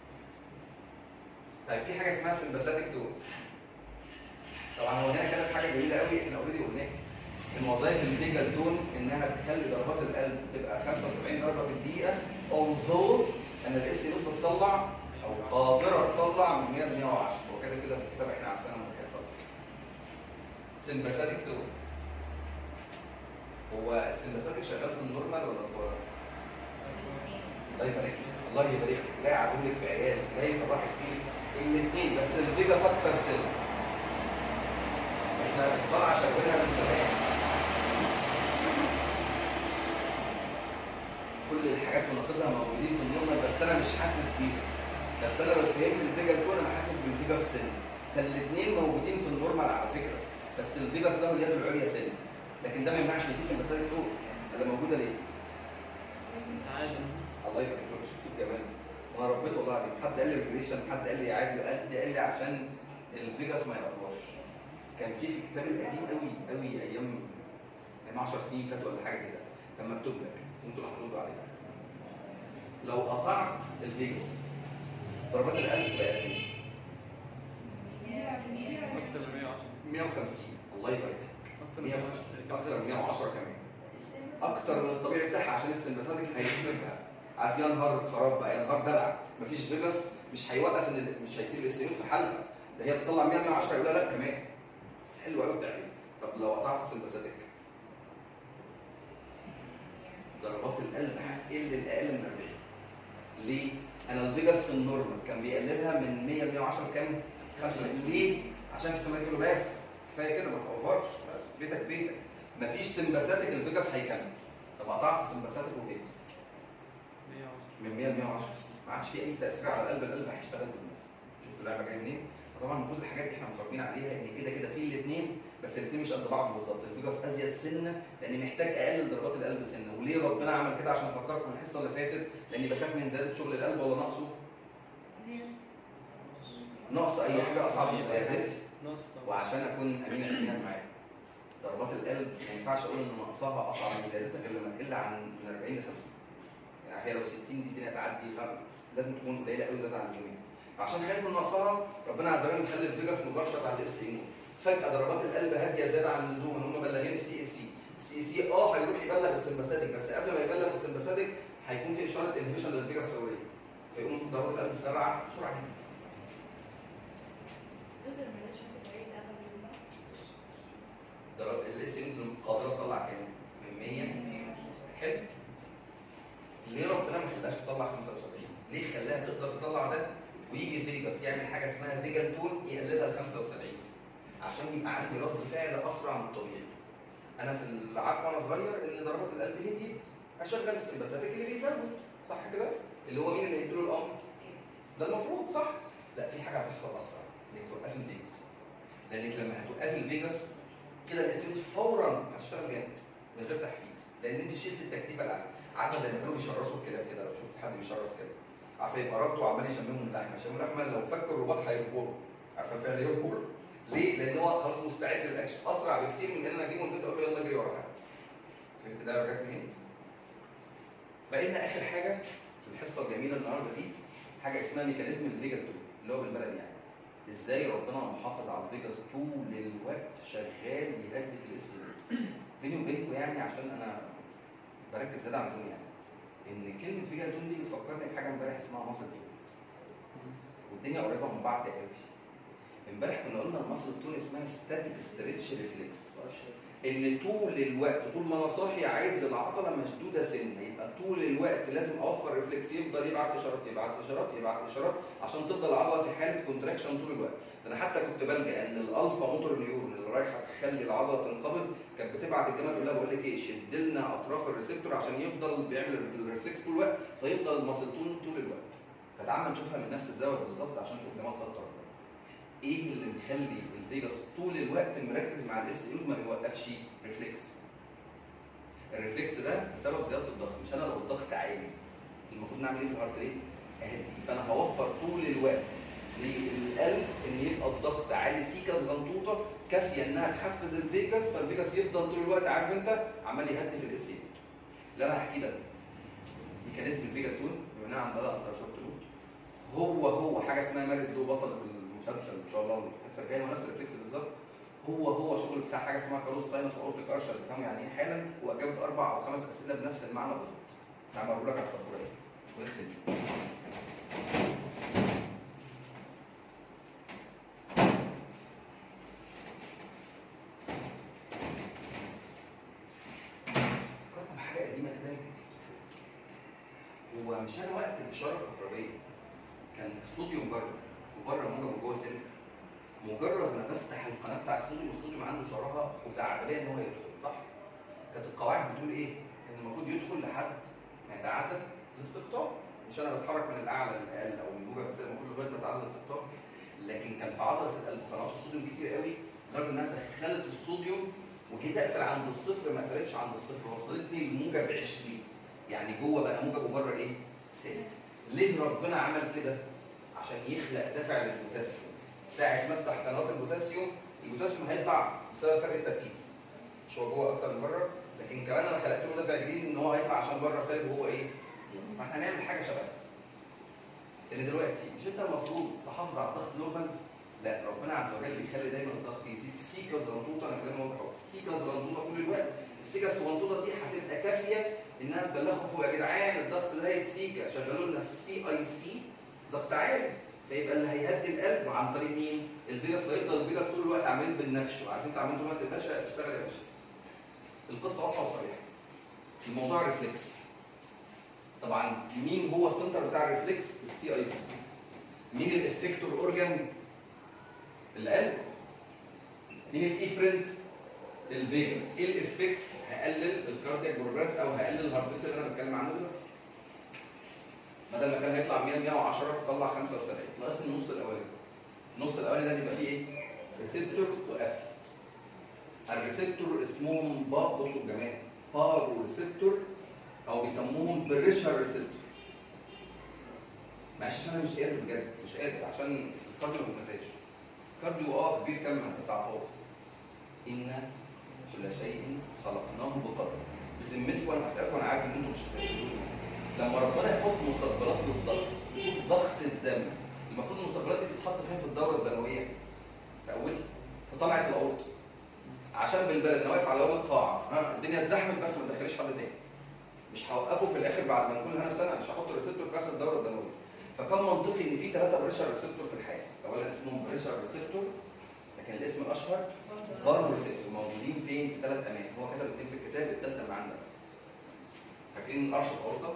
طيب في حاجه اسمها سمباثيك تون طبعا هو هنا كاتب حاجه جميله قوي احنا اوريدي قلناها من وظائف الفيجال تون انها بتخلي ضربات القلب تبقى 75 ضربه في الدقيقه although ان الاس نوت بتطلع او قادره تطلع من 100 ل 110 هو كاتب كده في الكتاب احنا عارفينها من الحصه سمباثيك تون هو السمباثيك شغال في النورمال ولا هو الله يبارك لك الله يبارك لك لا يعدوا لك في عيال لا يفرحك بيه الاثنين بس الفيجاس اكتر سن احنا الصلاه شغالها من زمان كل الحاجات ونقدها موجودين في النورمال بس انا مش حاسس بيها بس انا لو فهمت الفيجا كون انا حاسس بالفيجا السن فالاثنين موجودين في النورمال على فكره بس الفيجاس ده هو اليد العليا سن لكن ده ما يمنعش ان في سمباسات فوق اللي موجوده ليه؟ عادي الله يبارك لك شفت الجمال وانا ربيت والله العظيم حد قال لي ريجريشن حد قال لي عادي وقد قال لي عشان الفيجاس ما يقفوش كان في في الكتاب القديم قوي قوي ايام من 10 سنين فاتوا ولا حاجه كده كان مكتوب لك انتوا اللي هتردوا عليه لو قطعت الفيجاس ضربات القلب بقت ايه؟ اكتر من 110 150 الله يبارك لك اكتر من 150 110 اكتر من 110 كمان اكتر من الطبيعي بتاعها عشان السمباثاتيك هيسلبها عارف يا نهار خراب بقى يا نهار دلع مفيش فيجاس مش هيوقف ان مش هيسيب السيول في حالها ده هي بتطلع 100 110 يقول لها لا كمان حلو قوي التعليم طب لو قطعت السمباثاتيك ضربات القلب هتقل لاقل من 40 ليه؟ انا الفيجاس في النورمال كان بيقللها من 100 ل 110 كام؟ 5 ليه؟ عشان في السماء كيلو بس كفايه كده ما تأوفرش بس بيتك بيتك مفيش سمباثاتيك الفيجاس هيكمل طب قطعت سمباثاتيك وفيجاس 110 من 100 ل 110 ما عادش في اي تاثير على القلب القلب هيشتغل بالنص شفتوا اللعبه جايه منين؟ فطبعا المفروض الحاجات دي احنا متربيين عليها ان كده كده في الاثنين بس الاثنين مش قد بعض بالظبط الفيجاس ازيد سنه لاني محتاج اقلل ضربات القلب سنه وليه ربنا عمل كده عشان افكركم الحصه اللي فاتت لاني بخاف من زياده شغل القلب ولا نقصه نقص اي حاجه اصعب من زيادتها نص طبعا وعشان اكون امين علميا معاك ضربات القلب ما ينفعش اقول ان نقصها اصعب من زيادتها غير لما تقل عن من 40 ل 50 يعني هي لو 60 دي الدنيا تعدي خم- لازم تكون قليله قوي زياده عن اللزوم فعشان خايف من نقصها ربنا عز وجل مخلي الفيجاس مباشره على الاس اي فجاه ضربات القلب هاديه زياده عن اللزوم ان هم مبلغين السي اس سي السي اس سي اه هيروح يبلغ السمباثيك بس قبل ما يبلغ السمباثيك هيكون في اشاره انهبيشن للفيجاس فوريه فيقوم ضربات القلب مسرعه بسرعه جدا ضرب الاس ام قادره تطلع كام؟ من 100 حلو ليه ربنا ما خلاهاش تطلع 75 ليه خلاها تقدر تطلع ده ويجي فيجاس يعمل حاجه اسمها فيجال تول يقللها ل 75 عشان يبقى عندي رد فعل اسرع من الطبيعي انا في العارف وانا صغير ان ضربات القلب هديت اشغل السمباثيك اللي بيزود صح كده اللي هو مين اللي هيديله الامر ده المفروض صح لا في حاجه هتحصل اسرع انك توقف الفيجاس لانك لما هتوقف الفيجاس كده الاسم فورا هتشتغل جامد من غير تحفيز لان انت شلت التكتيفه اللي عليك عارفه زي ما كانوا بيشرسوا الكلاب كده لو شفت حد بيشرس كده عارفه يبقى ربطه وعمال يشممهم اللحمه يشمموا اللحمه لو فك الرباط هيربطه عارفه الفعل يربط ليه؟ لان هو خلاص مستعد للاكشن اسرع بكتير من ان انا اجيبه من البيت اقول له يلا اجري ورا حاجه فهمت ده رجعت منين؟ بقينا اخر حاجه في الحصه الجميله النهارده دي حاجه اسمها ميكانيزم الفيجا 2 اللي هو بالبلد يعني ازاي ربنا محافظ على الفيجاس طول الوقت شغال يهدي في الاس بيني وبينكم يعني عشان انا بركز زياده عن اللزوم يعني ان كلمه فيجا 2 دي بتفكرني بحاجه امبارح اسمها ماسل تون والدنيا قريبه من بعض قوي امبارح كنا قلنا الماسل تون اسمها ستاتيك ستريتش ريفلكس ان طول الوقت طول ما انا صاحي عايز العضله مشدوده سنه يبقى طول الوقت لازم اوفر ريفلكس يفضل يبعت اشارات يبعت اشارات يبعت اشارات عشان تفضل العضله في حاله كونتراكشن طول الوقت ده انا حتى كنت بلجا ان الالفا موتور نيورون اللي رايحه تخلي العضله تنقبض كانت بتبعت الجمل تقول لها بقول لك ايه شد لنا اطراف الريسبتور عشان يفضل بيعمل الريفلكس طول الوقت فيفضل الماسلتون طول الوقت فتعال نشوفها من نفس الزاويه بالظبط عشان نشوف جمال خط ربنا ايه اللي مخلي الفيجاس طول الوقت مركز مع الاس ما بيوقفش ريفلكس الريفلكس ده بسبب زياده الضغط مش انا لو الضغط عالي المفروض نعمل ايه في الهارت ريت؟ اهدي فانا هوفر طول الوقت للقلب ان يبقى الضغط عالي سيكه صغنطوطه كافيه انها تحفز الفيجاس فالفيجاس يفضل طول الوقت عارف انت عمال يهدي في الاس اللي انا هحكيه ده ميكانيزم الفيجا تون بما اننا عندنا الترا شوك تون هو هو حاجه اسمها مارس لو بطله المسلسل ان شاء الله الحصه الجايه هو نفس الريفلكس بالظبط هو هو شغل بتاع حاجه اسمها كاروت ساينس واورتيك ارشر تفهموا يعني ايه حالا واجابه اربع او خمس اسئله بنفس المعنى بالظبط هعمله لك على السبوره ونختم فكركم بحاجه قديمه كده هو هو مش انا وقت الاشاره الكهربائيه كان الصوديوم بره وبره موجب وجوه سلك مجرد ما بفتح القناه بتاع الصوديوم الصوديوم عنده شراهه خزعبليه ان هو يدخل صح؟ كانت القواعد بتقول ايه؟ ان المفروض يدخل لحد ما يتعادل الاستقطاب مش انا بتحرك من الاعلى للاقل او من موجب بس المفروض لغايه ما يتعادل الاستقطاب لكن كان في عضله القلب قنوات الصوديوم كتير قوي لدرجه انها دخلت الصوديوم وجيت اقفل عند الصفر ما قفلتش عند الصفر وصلتني لموجب 20 يعني جوه بقى موجب وبره ايه؟ سالب ليه ربنا عمل كده؟ عشان يخلق دافع للبوتاسيوم ساعة ما افتح قنوات البوتاسيوم البوتاسيوم هيطلع بسبب فرق التركيز مش هو جوه اكتر من بره لكن كمان انا خلقت له دافع جديد ان هو هيطلع عشان بره سالب وهو ايه؟ فاحنا هنعمل حاجه شبهها ان دلوقتي مش انت المفروض تحافظ على الضغط نورمال لا ربنا عز وجل بيخلي دايما الضغط يزيد سيكا زغنطوطه انا كلامي واضح اهو سيكا زغنطوطه طول الوقت السيكا الزغنطوطه دي هتبقى كافيه انها تبلغوا فوق يا جدعان الضغط ده هيتسيكا شغلوا لنا السي اي سي ضغط عالي فيبقى اللي هيهدي القلب عن طريق مين؟ الفيجاس فيفضل الفيجاس طول الوقت عامل بالنفش وعارفين انت عاملين طول الوقت الباشا اشتغل يا باشا القصه واضحه وصريحه الموضوع ريفلكس طبعا مين هو السنتر بتاع الريفلكس؟ السي اي سي مين الافكتور اورجان؟ القلب مين الايفرنت؟ الفيجاس ايه الافكت؟ هقلل الكاردياك بروجريس او هقلل الهارت ريت اللي انا بتكلم عنه دلوقتي بدل ما كان هيطلع 100 110 طلع 75 ناقصني النص الاولاني النص الاولاني ده يبقى فيه ايه؟ ريسبتور وافت الريسبتور اسمهم با بصوا الجمال بارو ريسبتور او بيسموهم بريشر ريسبتور معلش عشان انا مش قادر بجد مش قادر عشان الكارديو ما بيتنساش الكارديو اه كبير كم بس على الفاضي إنا كل شيء خلقناه بقدر بذمتكم انا هسألكم انا عارف ان انتم مش هتحسدوني لما ربنا يحط مستقبلات للضغط شوف ضغط الدم المفروض المستقبلات دي تتحط فين في الدوره الدمويه؟ في اولها في طلعه الاورط عشان بالبلد انا واقف على باب القاعه ها الدنيا اتزحمت بس ما تدخليش حد تاني مش هوقفه في الاخر بعد ما نكون هنا سنه مش هحط ريسبتور في اخر الدوره الدمويه فكان منطقي ان في ثلاثه بريشر ريسبتور في الحياه اولا اسمهم بريشر ريسبتور لكن الاسم الاشهر ضرب ريسبتور موجودين فين في ثلاث اماكن هو كتب اثنين في الكتاب الثالثه اللي عندك فاكرين الارش الاورطه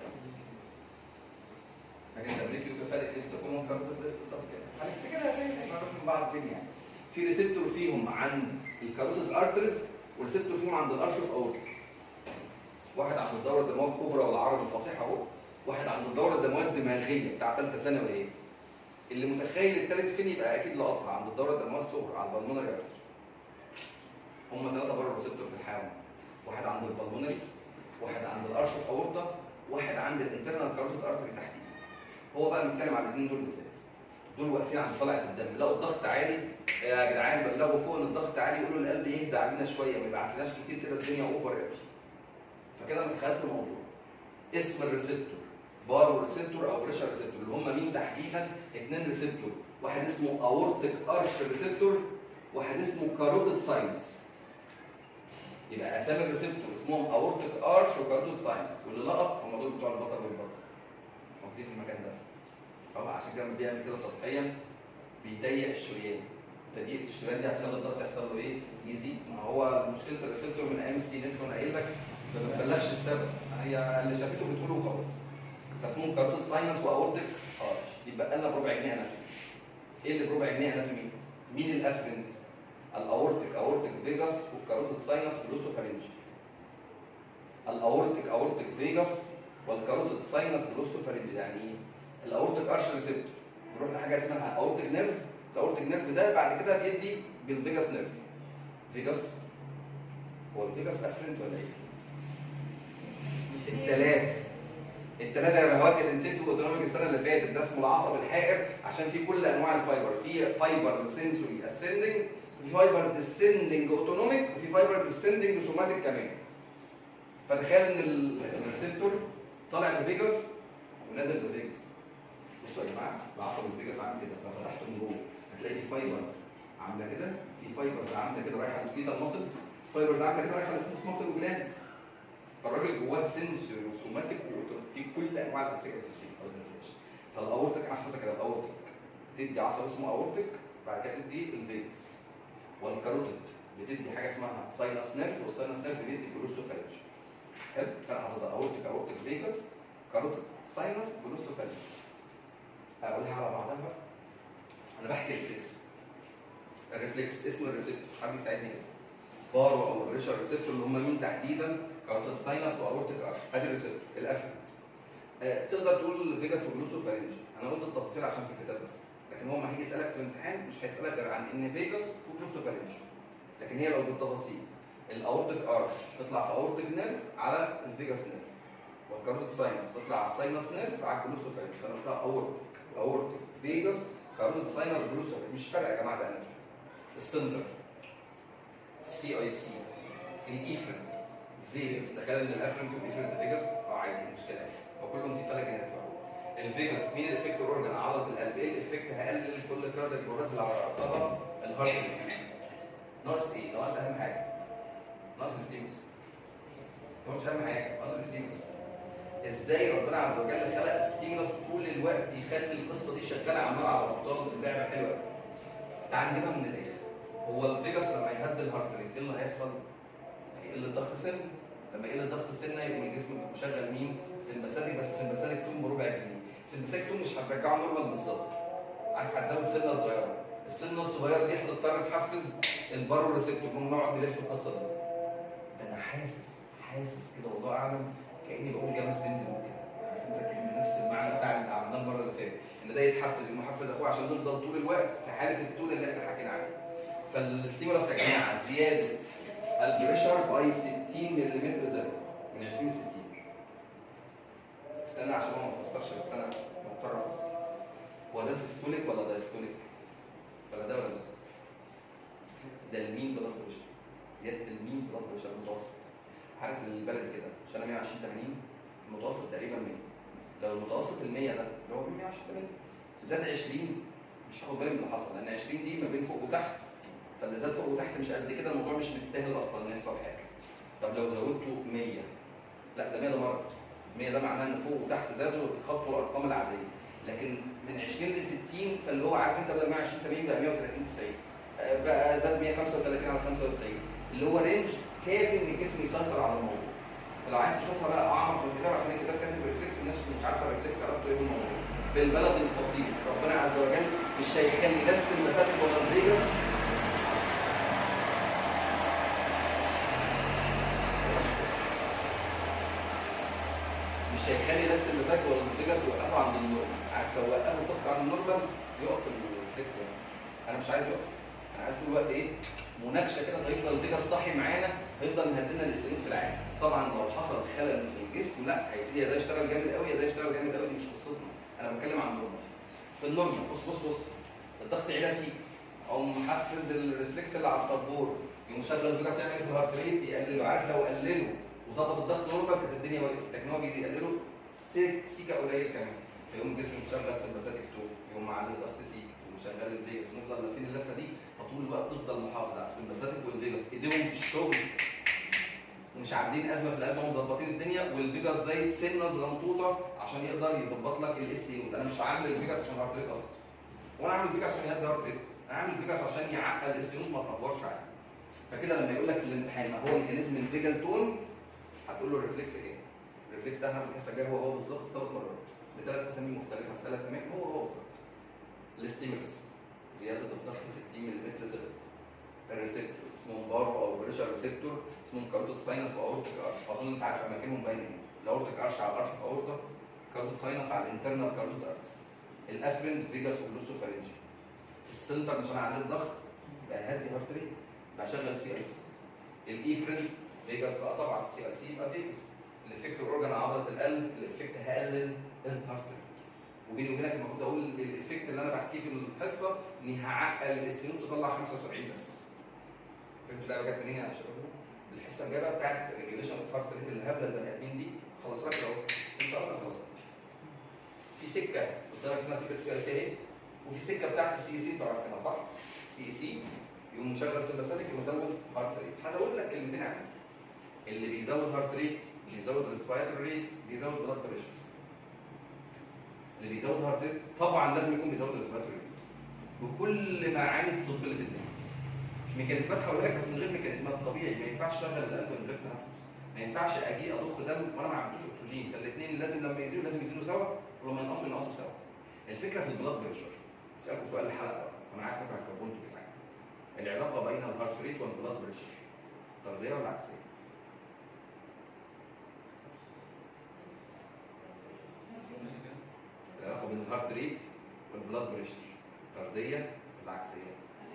لكن الامريكي وكفاءة الافتكون ممكن باختصار كده هنفتكرها تاني هنعرف من بعض فين يعني في ريسبتور فيهم عند الكاروتيد ارترز وريسبتور فيهم عند الارشف اورتيك واحد عند الدوره الدمويه الكبرى والعرض الفصيح اهو واحد عند الدوره الدمويه الدماغيه بتاع ثالثه ثانوي ايه اللي متخيل الثالث فين يبقى اكيد لقطها عند الدوره الدمويه الصغرى على البلمونري ارتر هم ثلاثه بره ريسبتور في الحيوان واحد عند البلمونري واحد عند الارشف اورطه واحد عند الانترنال كاروتيد ارتري تحتيه هو بقى بنتكلم على الاثنين دول بالذات دول واقفين عند طلعه الدم لقوا الضغط عالي يا جدعان بلغوا فوق ان الضغط عالي يقولوا القلب يهدى علينا شويه ما يبعتلناش كتير كده الدنيا اوفر قوي فكده انا تخيلت الموضوع اسم الريسبتور بارو ريسبتور او بريشر ريسبتور اللي هم مين تحديدا اثنين ريسبتور واحد اسمه اورتيك ارش ريسبتور واحد اسمه كاروتيد ساينس يبقى اسامي الريسبتور اسمهم اورتيك ارش وكاروتيد ساينس واللي لقط هم دول بتوع البطل والبطل موجودين في المكان ده طبعا عشان كده لما بيعمل كده سطحيا بيضيق الشريان تضييق الشريان دي هيحصل له الضغط يحصل له ايه؟ يزيد ما هو مشكله الريسبتور من ايام السي اس وانا قايل لك ما بتبلغش السبب هي اللي شافته بتقوله وخلاص فاسمهم كاروتيد ساينس واورتيك ارش يبقى لنا بربع جنيه اناتومي ايه اللي بربع جنيه اناتومي؟ مين الافرنت؟ الاورتيك اورتيك فيجاس والكاروتيد ساينس جلوسوفارينجي الاورتيك اورتيك فيجاس والكاروتيد ساينس جلوسوفارينجي يعني ايه؟ الاورتيك ارش ريسبتور نروح لحاجه اسمها اورتيك نيرف الاورتيك نيرف ده بعد كده بيدي بالفيجاس نيرف فيجاس هو الفيجاس افرنت ولا ايه؟ التلات التلاتة يا بهوات اللي نسيته اوتونوميك السنة اللي فاتت ده اسمه العصب الحائر عشان في كل انواع الفايبر في فايبرز سنسوري اسندنج وفي فايبر ديسندنج اوتونوميك وفي فايبر ديسندنج سوماتيك كمان فتخيل ان ال- الريسبتور طالع بفيجاس ونازل بفيجاس بصوا يا جماعه العصب الفيجاس عامل كده لو فتحته من جوه هتلاقي في فايبرز عامله كده في فايبرز عامله كده رايحه على السكيتال ماسل فايبرز عامله كده رايحه على السموث ماسل وجلاندز فالراجل جواه سنسوري وسوماتيك في كل انواع الانسجه في الجسم ما تنساش فالاورتك انا حافظها كده الاورتك تدي عصب اسمه اورتك بعد كده تدي الفيجاس والكاروتيد بتدي حاجه اسمها ساينس نيرف والساينس نيرف بيدي جلوسوفارينج حلو فانا حافظها اورتك اورتك فيجاس كاروتيد ساينس جلوسوفالين اقولها على بعضها بقى انا بحكي ريفلكس الريفلكس اسم الريسبتور حد يساعدني كده بارو او بريشر ريسبتور اللي هم مين تحديدا كاروتيد ساينس واورتيك ارش ادي الريسبتور الافرد آه تقدر تقول فيجاس وجلوسوفالينج انا قلت التفاصيل عشان في الكتاب بس لكن هو ما هيجي يسالك في الامتحان مش هيسالك غير عن ان فيجاس وجلوسوفالينج لكن هي لو بالتفاصيل الاورتيك ارش تطلع في اورتيك نيرف على الفيجاس نيرف والكاروتيد ساينس تطلع على الساينس نيرف على الجلوسوفالينج فانا قلتها اورتيك اورتيك فيجاس كاروتيد ساينس جلوسوفالينج مش فارقه يا جماعه ده اناتومي السندر سي اي سي الايفرنت فيجاس تخيل ان الافرنت والايفرنت فيجاس اه عادي مش كده وكلهم في فلك نسبه الفيجاس مين الافكتور اورجن عضله القلب ايه الافكت هقلل كل كاردياك بروس اللي على اعصابها الهارت ريت ناقص ايه؟ ناقص اهم حاجه ناقص الستيموس هو مش اهم حاجه ناقص الستيموس ازاي ربنا عز وجل خلق ستيموس طول الوقت يخلي القصه دي شغاله عماله على بطال اللعبه حلوه قوي تعال نجيبها من الاخر هو الفيجاس لما يهدي الهارت ريت ايه اللي هيحصل؟ هيقل الضغط سن لما يقل الضغط سنه يقوم الجسم مشغل مين؟ سمباثيك بس سمباثيك توم بربع جنيه سمباثيك توم مش هترجعه نورمال بالظبط عارف هتزود سنه صغيره السنه الصغيره دي هتضطر تحفز البارو ريسبتور نقعد نلف القصه دي ده انا حاسس حاسس كده والله اعلم كاني بقول جامس بنت ممكن عارف انت كلمه نفس المعنى بتاع اللي عملناه المره اللي فاتت ان ده يتحفز يقوم يحفز اخوه عشان نفضل طول الوقت في حاله التون اللي احنا حكينا عليه فالستيمولاس يا جماعه زياده البريشر باي 60 ملم زيرو من 20 ل 60 استنى عشان هو ما فسرش بس انا مضطر افسر هو ده سيستوليك ولا دايستوليك؟ ولا ده ولا ده؟ ده المين بلاد بريشر زياده المين بلاد بريشر المتوسط عارف البلد كده مش انا 120 80 المتوسط تقريبا 100 لو المتوسط ال 100 ده اللي هو 120 80 زاد 20 مش هاخد بالي من اللي حصل لان 20 دي ما بين فوق وتحت فاللي زاد فوق وتحت مش قد كده الموضوع مش مستاهل اصلا ان يحصل حاجه طب لو زودته 100 لا ده 100 ده مرض 100 ده معناه ان فوق وتحت زادوا تخطوا الارقام العاديه لكن من 20 ل 60 فاللي هو عارف انت بدل 120 80 بقى 130 90 آه، بقى زاد 135 على 95 اللي هو رينج كافي ان الجسم يسيطر على الموضوع فلو عايز تشوفها بقى اعمق من كده عشان الكتاب كاتب ريفلكس الناس مش عارفه الريفلكس علاقته ايه بالموضوع بالبلد الفصيل ربنا عز وجل مش هيخلي لا السمباثيك ولا الفيجاس مش هيخلي لا السمباثيك ولا الفيجاس يوقفوا عند النورمال عارف لو وقفوا الضغط عند النورمال يقف الريفلكس يعني انا مش عايز يقف انا عايز طول الوقت ايه مناقشه كده فيفضل الفيجاس صاحي معانا فيفضل مهدنا الاستيرويد في العالم طبعا لو حصل خلل في الجسم لا هيبتدي يا ده يشتغل جامد قوي يا ده يشتغل جامد قوي دي مش قصتنا انا بتكلم عن النورمال في النورمال بص بص بص الضغط علا سي او محفز الريفلكس اللي على السبور يقوم شغل الفيجاس يعمل إيه في الهارت ريت يقلله عارف لو قلله وظبط الضغط نورمال كانت الدنيا وقفت لكن هو بيجي يقلله سيك- سيكه قليل كمان فيقوم الجسم مشغل سمباثيك تو يقوم معلي الضغط سيك ومشغل الفيجاس ونفضل لافين اللفه دي فطول الوقت تفضل محافظ على السمباثيك والفيجاس ايديهم في الشغل ومش عاملين ازمه في القلب ومظبطين الدنيا والفيجاس زي سنه زنطوطه عشان يقدر يظبط لك الاس يو انا مش عامل الفيجاس عشان هارت ريت اصلا وانا عامل الفيجاس عشان يهدي هارت ريت انا عامل الفيجاس عشان يعقل الاس يو ما تنفرش عادي فكده لما يقول لك في الامتحان ما هو ميكانيزم الفيجال تون هتقول له الريفلكس ايه؟ الريفلكس ده هنعمل الحصه الجايه هو هو بالظبط ثلاث مرات بثلاث اسامي مختلفه في ثلاث اماكن هو هو بالظبط الستيمولس زياده الضغط 60 ملم زائد الريسبتور اسمهم بارو او بريشر ريسبتور اسمهم كاروتيد ساينس واورتيك ارش اظن انت عارف اماكنهم باينه ايه الاورتيك ارش على الارش في اورتا كاروتيد ساينس على الانترنال كاروتيد ارش الافرنت فيجاس وجلوسوفارينجي السنتر مش انا عليه الضغط يبقى هدي هارت ريت يبقى شغل سي ال سي الايفرنت فيجاس بقى طبعا سي ال سي يبقى فيجاس الافكتور اورجان عضله القلب الافكت هقلل الهارت ريت وبيني وبينك المفروض اقول الافكت اللي انا بحكيه في الحصه اني هعقل السنين تطلع 75 بس فهمتوا اللعبه جت منين يا شباب؟ الحصه الجايه بقى بتاعت ريجوليشن اوف هارت ريت الهبله البني ادمين دي خلص لك اهو انت اصلا خلصت في سكه قدامك اسمها سكه السي اي سي ايه وفي سكه بتاعت السي اي سي انتوا عارفينها صح؟ سي اي سي يقوم مشغل سمباثيك ومزود هارت ريت هزود لك كلمتين عليه اللي بيزود هارت ريت بيزود ريسبيراتوري ريت بيزود بلاد بريشر اللي بيزود هارت ريت طبعا لازم يكون بيزود ريسبيراتوري ريت بكل معاني الطب اللي في الدنيا ميكانيزمات هقول لك بس من غير ميكانيزمات طبيعي ما ينفعش تشغل القلب من غير تنفس ما ينفعش اجي اضخ دم وانا ما عملتوش اكسجين فالاثنين لازم لما يزيدوا لازم يزيدوا سوا ولما ينقصوا ينقصوا سوا الفكره في البلاد بريشر اسالكم سؤال الحلقه بقى انا عارف انكم هتجاوبوا كده العلاقه بين الهارت ريت والبلاد بريشر طرديه ولا عكسيه؟ العلاقه بين الهارت ريت والبلاد بريشر طرديه ولا عكسيه؟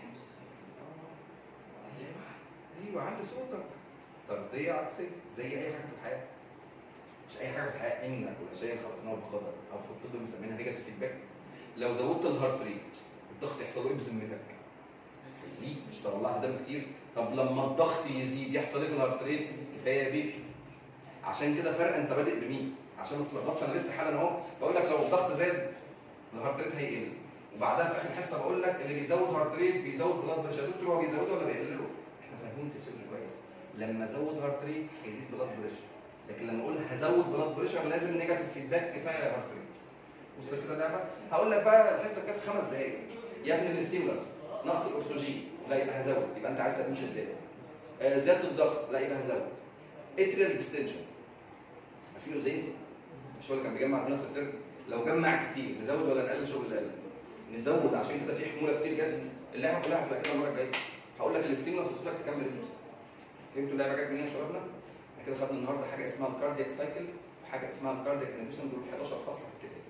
ايوه ايوه علي صوتك طرديه عكسيه زي اي حاجه في الحياه مش اي حاجه في الحياه انك والاشياء خلقناها بقدر او في الطب بنسميها نيجاتيف فيدباك لو زودت الهارت ريت الضغط يحصل له ايه بذمتك؟ يزيد مش طلعت دم كتير طب لما الضغط يزيد يحصل ايه في الهارت ريت؟ كفايه يا بيبي عشان كده فرق انت بادئ بمين؟ عشان ما تتلخبطش انا لسه حالا اهو بقول لك لو الضغط زاد الهارت ريت هيقل وبعدها في اخر حصه بقول لك اللي بيزود هارت ريت بيزود بلاد بريشر يا دكتور هو بيزوده ولا بيقلله؟ احنا فاهمين فيسيولوجي كويس لما ازود هارت ريت هيزيد بلاد بريشر لكن لما اقول هزود بلاد بريشر لازم نيجاتيف فيدباك كفايه هارت ريت وصلت كده اللعبه؟ هقول لك بقى الحصه كانت خمس دقائق يا ابني الاستيمولاس نقص الاكسجين لا يبقى هزود يبقى انت عارف هتمشي ازاي آه، زياده الضغط لا يبقى هزود اتريال اكستنشن عارفينه زي مش هو اللي كان بيجمع في نفس الترم لو جمع كتير نزود ولا نقلل شغل نقلل نزود عشان كده في حموله كتير جدا اللعبه كلها هتبقى كده المره الجايه هقول لك الاستيمولاس قلت لك تكمل امتى فهمتوا اللعبه جت منين يا شبابنا؟ احنا كده خدنا النهارده حاجه اسمها الكاردياك سايكل وحاجه اسمها الكاردياك انفيشن دول 11 صفحه في الكتاب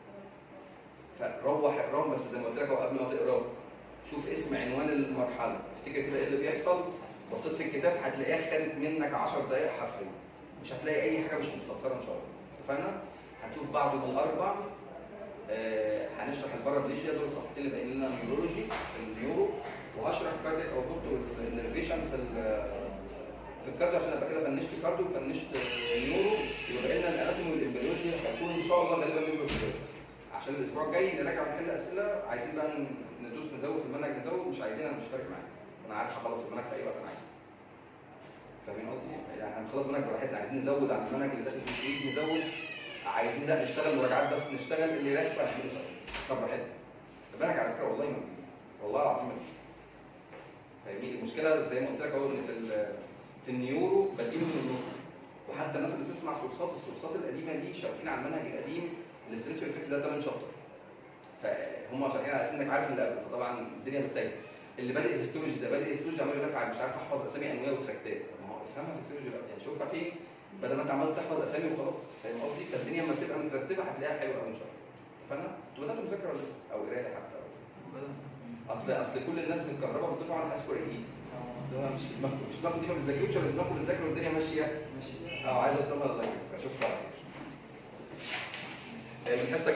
فروح اقراهم بس زي ما قلت لك أهو قبل ما تقراه شوف اسم عنوان المرحله افتكر كده ايه اللي بيحصل بصيت في الكتاب هتلاقيها خدت منك 10 دقائق حرفيا مش هتلاقي اي حاجه مش متفسره ان شاء الله اتفقنا هنشوف بعض من الاربع آه هنشرح البارابليجيا دول الصفحتين اللي باقيين لنا النيورولوجي في النيورو وهشرح كاردياك او دكتور الانرفيشن في ال- في الكارديو عشان ابقى كده فنشت كارديو وفنشت نيورو يبقى باقي لنا الاناتومي والامبريولوجي هيكون ان شاء الله غالبا نزلوا في الكتاب. عشان الاسبوع الجاي نراجع ونحل اسئله عايزين بقى ندوس نزود في المنهج نزود مش عايزين انا مش فارق معايا انا عارف اخلص المنهج في اي وقت انا عايزه فاهمين قصدي؟ يعني هنخلص المنهج براحتنا عايزين نزود على المنهج اللي داخل في الجديد نزود عايزين لا نشتغل مراجعات بس نشتغل اللي يريح بقى نعمله سوا طب براحتنا المنهج على فكره والله موجود والله العظيم موجود فاهمين المشكله زي ما قلت لك اهو ان في ال- في النيورو بديله من النص وحتى الناس اللي بتسمع سورسات السورسات القديمه دي شاركين على المنهج القديم الاسترتشر افكت ده 8 شابتر فهم شاركين على اساس انك عارف اللي قبل فطبعا الدنيا بتتايه اللي بادئ هيستولوجي ده بادئ هيستولوجي عمال يقول لك مش عارف احفظ اسامي انواع وتراكتات طب ما هو افهمها هيستولوجي بقى يعني شوفها فين بدل ما انت عمال تحفظ اسامي وخلاص فاهم قصدي فالدنيا لما بتبقى مترتبه هتلاقيها حلوه قوي ان شاء الله اتفقنا؟ انتوا بداتوا مذاكره ولا لسه؟ او قرايه حتى اصل اصل كل الناس متكهربه بالدفعه على هاي سكور ايه؟ ده مش في دماغكم مش في دماغكم دي ما بتذاكروش ولا دماغكم بتذاكر والدنيا ماشيه ماشي اه عايز اطمن الله يكرمك اشوفك على خير. آه، من حصه